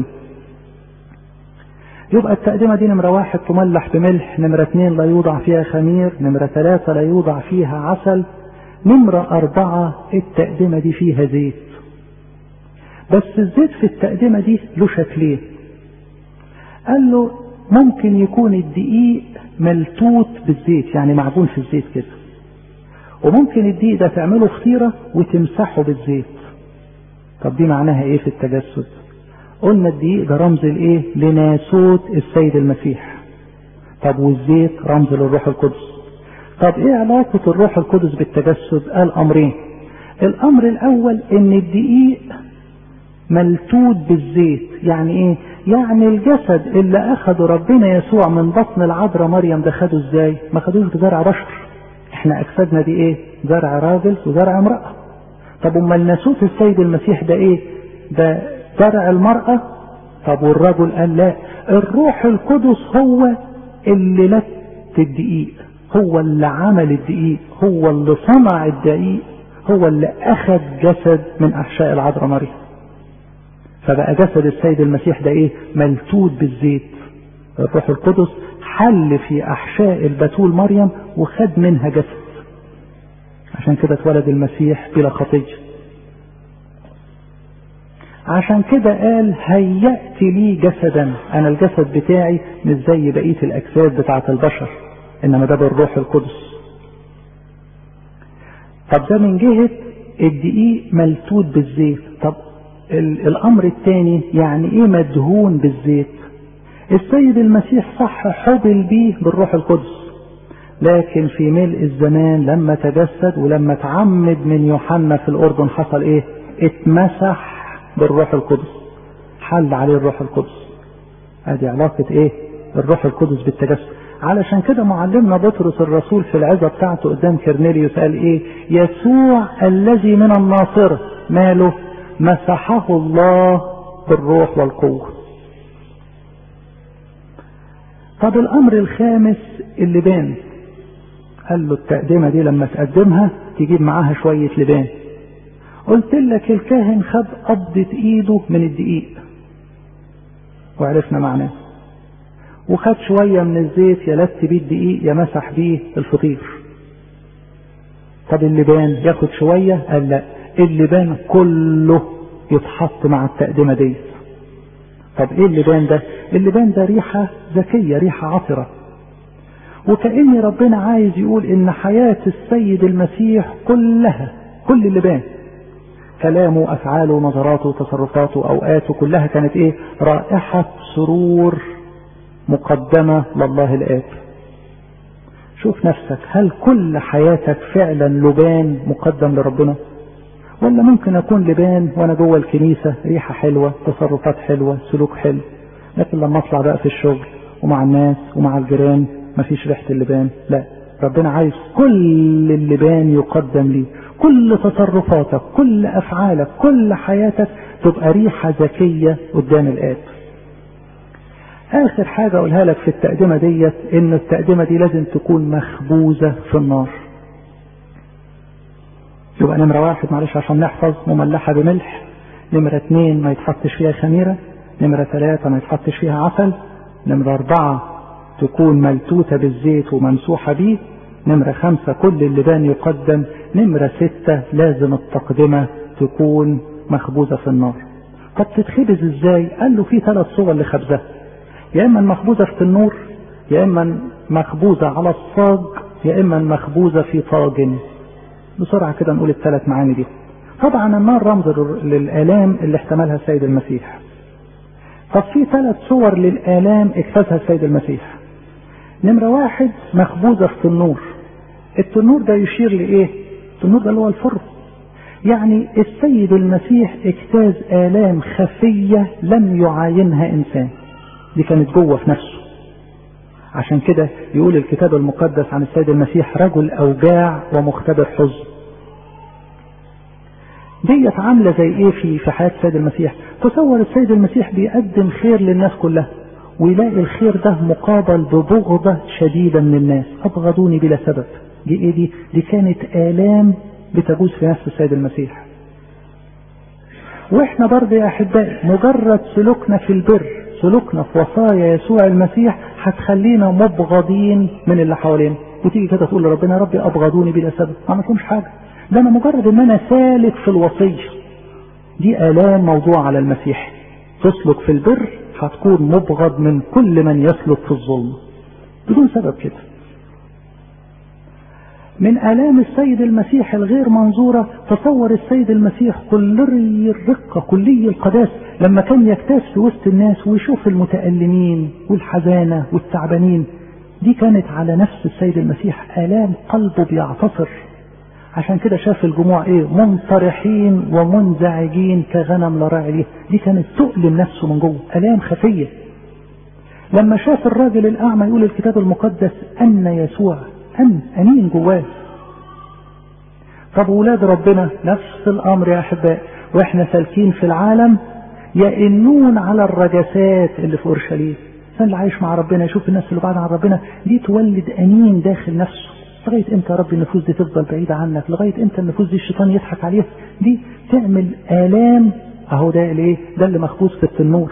يبقى التقدمة دي نمرة واحد تملح بملح نمرة اتنين لا يوضع فيها خمير نمرة ثلاثة لا يوضع فيها عسل نمرة أربعة التقدمة دي فيها زيت بس الزيت في التقدمة دي له شكلين قال له ممكن يكون الدقيق ملتوت بالزيت يعني معجون في الزيت كده وممكن الدقيق ده تعمله فطيرة وتمسحه بالزيت طب دي معناها ايه في التجسد قلنا الدقيق ده رمز الايه لناسوت السيد المسيح طب والزيت رمز للروح القدس طب ايه علاقة الروح القدس بالتجسد قال امرين الامر الاول ان الدقيق ملتود بالزيت يعني ايه يعني الجسد اللي اخده ربنا يسوع من بطن العذراء مريم ده خده ازاي ما خدوش بزرع بشر احنا اجسادنا دي ايه زرع راجل وزرع امرأة طب امال ناسوت السيد المسيح ده ايه ده زرع المرأة طب والرجل قال لا الروح القدس هو اللي لت الدقيق هو اللي عمل الدقيق هو اللي صنع الدقيق هو اللي اخذ جسد من احشاء العذراء مريم فبقى جسد السيد المسيح ده ايه ملتود بالزيت الروح القدس حل في احشاء البتول مريم وخد منها جسد عشان كده اتولد المسيح بلا خطيه عشان كده قال هيأت لي جسدا انا الجسد بتاعي مش زي بقيه الاجساد بتاعه البشر انما ده بالروح القدس طب ده من جهه الدقيق ملتود بالزيت طب الامر الثاني يعني ايه مدهون بالزيت السيد المسيح صح حبل بيه بالروح القدس لكن في ملء الزمان لما تجسد ولما تعمد من يوحنا في الاردن حصل ايه اتمسح بالروح القدس حل عليه الروح القدس ادي علاقة ايه الروح القدس بالتجسد علشان كده معلمنا بطرس الرسول في العظة بتاعته قدام كرنيليوس قال ايه يسوع الذي من الناصرة ماله مسحه الله بالروح والقوة طب الامر الخامس اللي بان قال له التقدمة دي لما تقدمها تجيب معاها شوية لبان قلت لك الكاهن خد قبضة ايده من الدقيق وعرفنا معناه وخد شوية من الزيت يلت بيه الدقيق يمسح بيه الفطير طب اللبان ياخد شوية قال لا اللبان كله يتحط مع التقدمة دي طب ايه اللبان ده اللبان ده ريحة ذكية ريحة عطرة وكأن ربنا عايز يقول ان حياة السيد المسيح كلها كل اللبان كلامه افعاله نظراته تصرفاته اوقاته كلها كانت ايه رائحة سرور مقدمة لله الآب شوف نفسك هل كل حياتك فعلا لبان مقدم لربنا ولا ممكن اكون لبان وانا جوه الكنيسة ريحة حلوة تصرفات حلوة سلوك حلو لكن لما اطلع بقى في الشغل ومع الناس ومع الجيران مفيش ريحة اللبان لا ربنا عايز كل اللبان يقدم ليه كل تصرفاتك كل افعالك كل حياتك تبقى ريحة ذكية قدام الآب اخر حاجة اقولها لك في التقدمة ديت ان التقدمة دي لازم تكون مخبوزة في النار يبقى نمرة واحد معلش عشان نحفظ مملحة بملح نمرة اتنين ما يتحطش فيها خميرة نمرة ثلاثة ما يتحطش فيها عسل نمرة اربعة تكون ملتوتة بالزيت وممسوحة بيه نمرة خمسة كل اللبان يقدم نمرة ستة لازم التقدمة تكون مخبوزة في النار طب تتخبز ازاي قال له في ثلاث صور لخبزها يا اما مخبوزة في النور يا اما مخبوزة على الصاج يا اما مخبوزة في طاجن بسرعة كده نقول الثلاث معاني دي طبعا النار رمز للآلام اللي احتملها السيد المسيح طب في ثلاث صور للآلام اكتسها السيد المسيح نمرة واحد مخبوزة في النور التنور ده يشير لإيه التنور ده اللي هو الفرن يعني السيد المسيح اجتاز آلام خفية لم يعاينها إنسان دي كانت جوه في نفسه عشان كده يقول الكتاب المقدس عن السيد المسيح رجل أوجاع ومختبر حزن ديت عاملة زي ايه في في حياة السيد المسيح تصور السيد المسيح بيقدم خير للناس كلها ويلاقي الخير ده مقابل ببغضة شديدة من الناس أبغضوني بلا سبب دي ايه دي دي كانت آلام بتجوز في نفس السيد المسيح واحنا برضه يا احبائي مجرد سلوكنا في البر سلوكنا في وصايا يسوع المسيح هتخلينا مبغضين من اللي حوالينا وتيجي كده تقول لربنا يا ربي ابغضوني بلا سبب ما عملتهمش حاجه ده انا مجرد ان انا سالك في الوصيه دي الام موضوع على المسيح تسلك في البر هتكون مبغض من كل من يسلك في الظلم بدون سبب كده من آلام السيد المسيح الغير منظورة تصور السيد المسيح كلي الرقة كلي القداس لما كان يكتاس في وسط الناس ويشوف المتألمين والحزانة والتعبانين دي كانت على نفس السيد المسيح آلام قلبه بيعتصر عشان كده شاف الجموع ايه منطرحين ومنزعجين كغنم لا راعي ليه دي كانت تؤلم نفسه من جوه آلام خفية لما شاف الراجل الأعمى يقول الكتاب المقدس أن يسوع أن أنين جواه طب ولاد ربنا نفس الأمر يا أحباء وإحنا سالكين في العالم يئنون على الرجسات اللي في أورشليم الإنسان اللي عايش مع ربنا يشوف الناس اللي بعد عن ربنا دي تولد أنين داخل نفسه لغاية امتى يا رب النفوس دي تفضل بعيدة عنك لغاية امتى النفوس دي الشيطان يضحك عليها دي تعمل آلام اهو ده ليه ده اللي مخبوز في التنور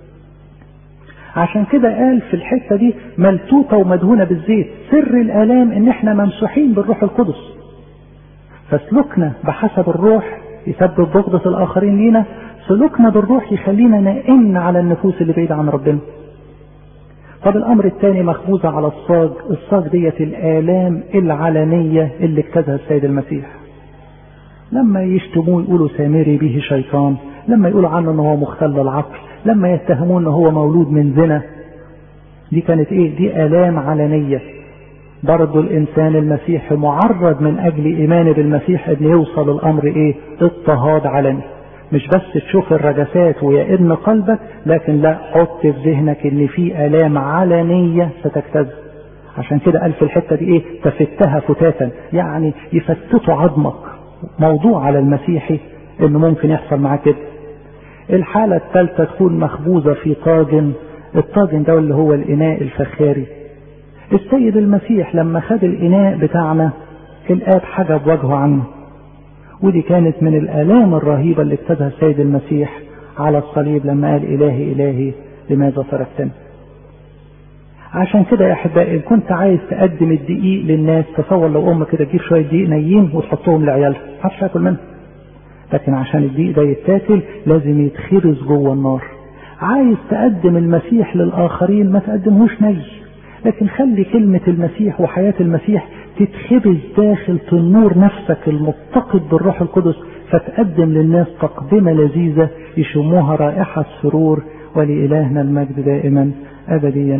عشان كده قال في الحتة دي ملتوتة ومدهونة بالزيت سر الآلام ان احنا ممسوحين بالروح القدس فسلوكنا بحسب الروح يسبب بغضة الآخرين لينا سلوكنا بالروح يخلينا نائن على النفوس اللي بعيدة عن ربنا طب الامر الثاني مخبوزة على الصاج الصاج ديت الالام العلنية اللي اجتازها السيد المسيح لما يشتموه يقولوا سامري به شيطان لما يقولوا عنه ان هو مختل العقل لما يتهموه ان هو مولود من زنا دي كانت ايه دي الام علنية برضه الانسان المسيحي معرض من اجل ايمانه بالمسيح ان يوصل الامر ايه اضطهاد علني مش بس تشوف الرجسات ويئن قلبك لكن لا حط في ذهنك ان في الام علنيه ستجتاز عشان كده قال في الحته دي ايه تفتها فتاتا يعني يفتتوا عظمك موضوع على المسيحي انه ممكن يحصل معاه كده الحاله الثالثه تكون مخبوزه في طاجن الطاجن ده اللي هو الاناء الفخاري السيد المسيح لما خد الاناء بتاعنا الاب حجب وجهه عنه ودي كانت من الآلام الرهيبة اللي اجتازها السيد المسيح على الصليب لما قال إلهي إلهي لماذا تركتني عشان كده يا أحبائي إن كنت عايز تقدم الدقيق للناس تصور لو أم كده تجيب شوية دقيق نيين وتحطهم لعيالها محدش ياكل منهم لكن عشان الدقيق ده يتاكل لازم يتخرز جوه النار عايز تقدم المسيح للآخرين ما تقدمهوش ني لكن خلي كلمة المسيح وحياة المسيح تتخبز داخل تنور نفسك المتقد بالروح القدس فتقدم للناس تقدمة لذيذة يشموها رائحة السرور ولإلهنا المجد دائما أبديا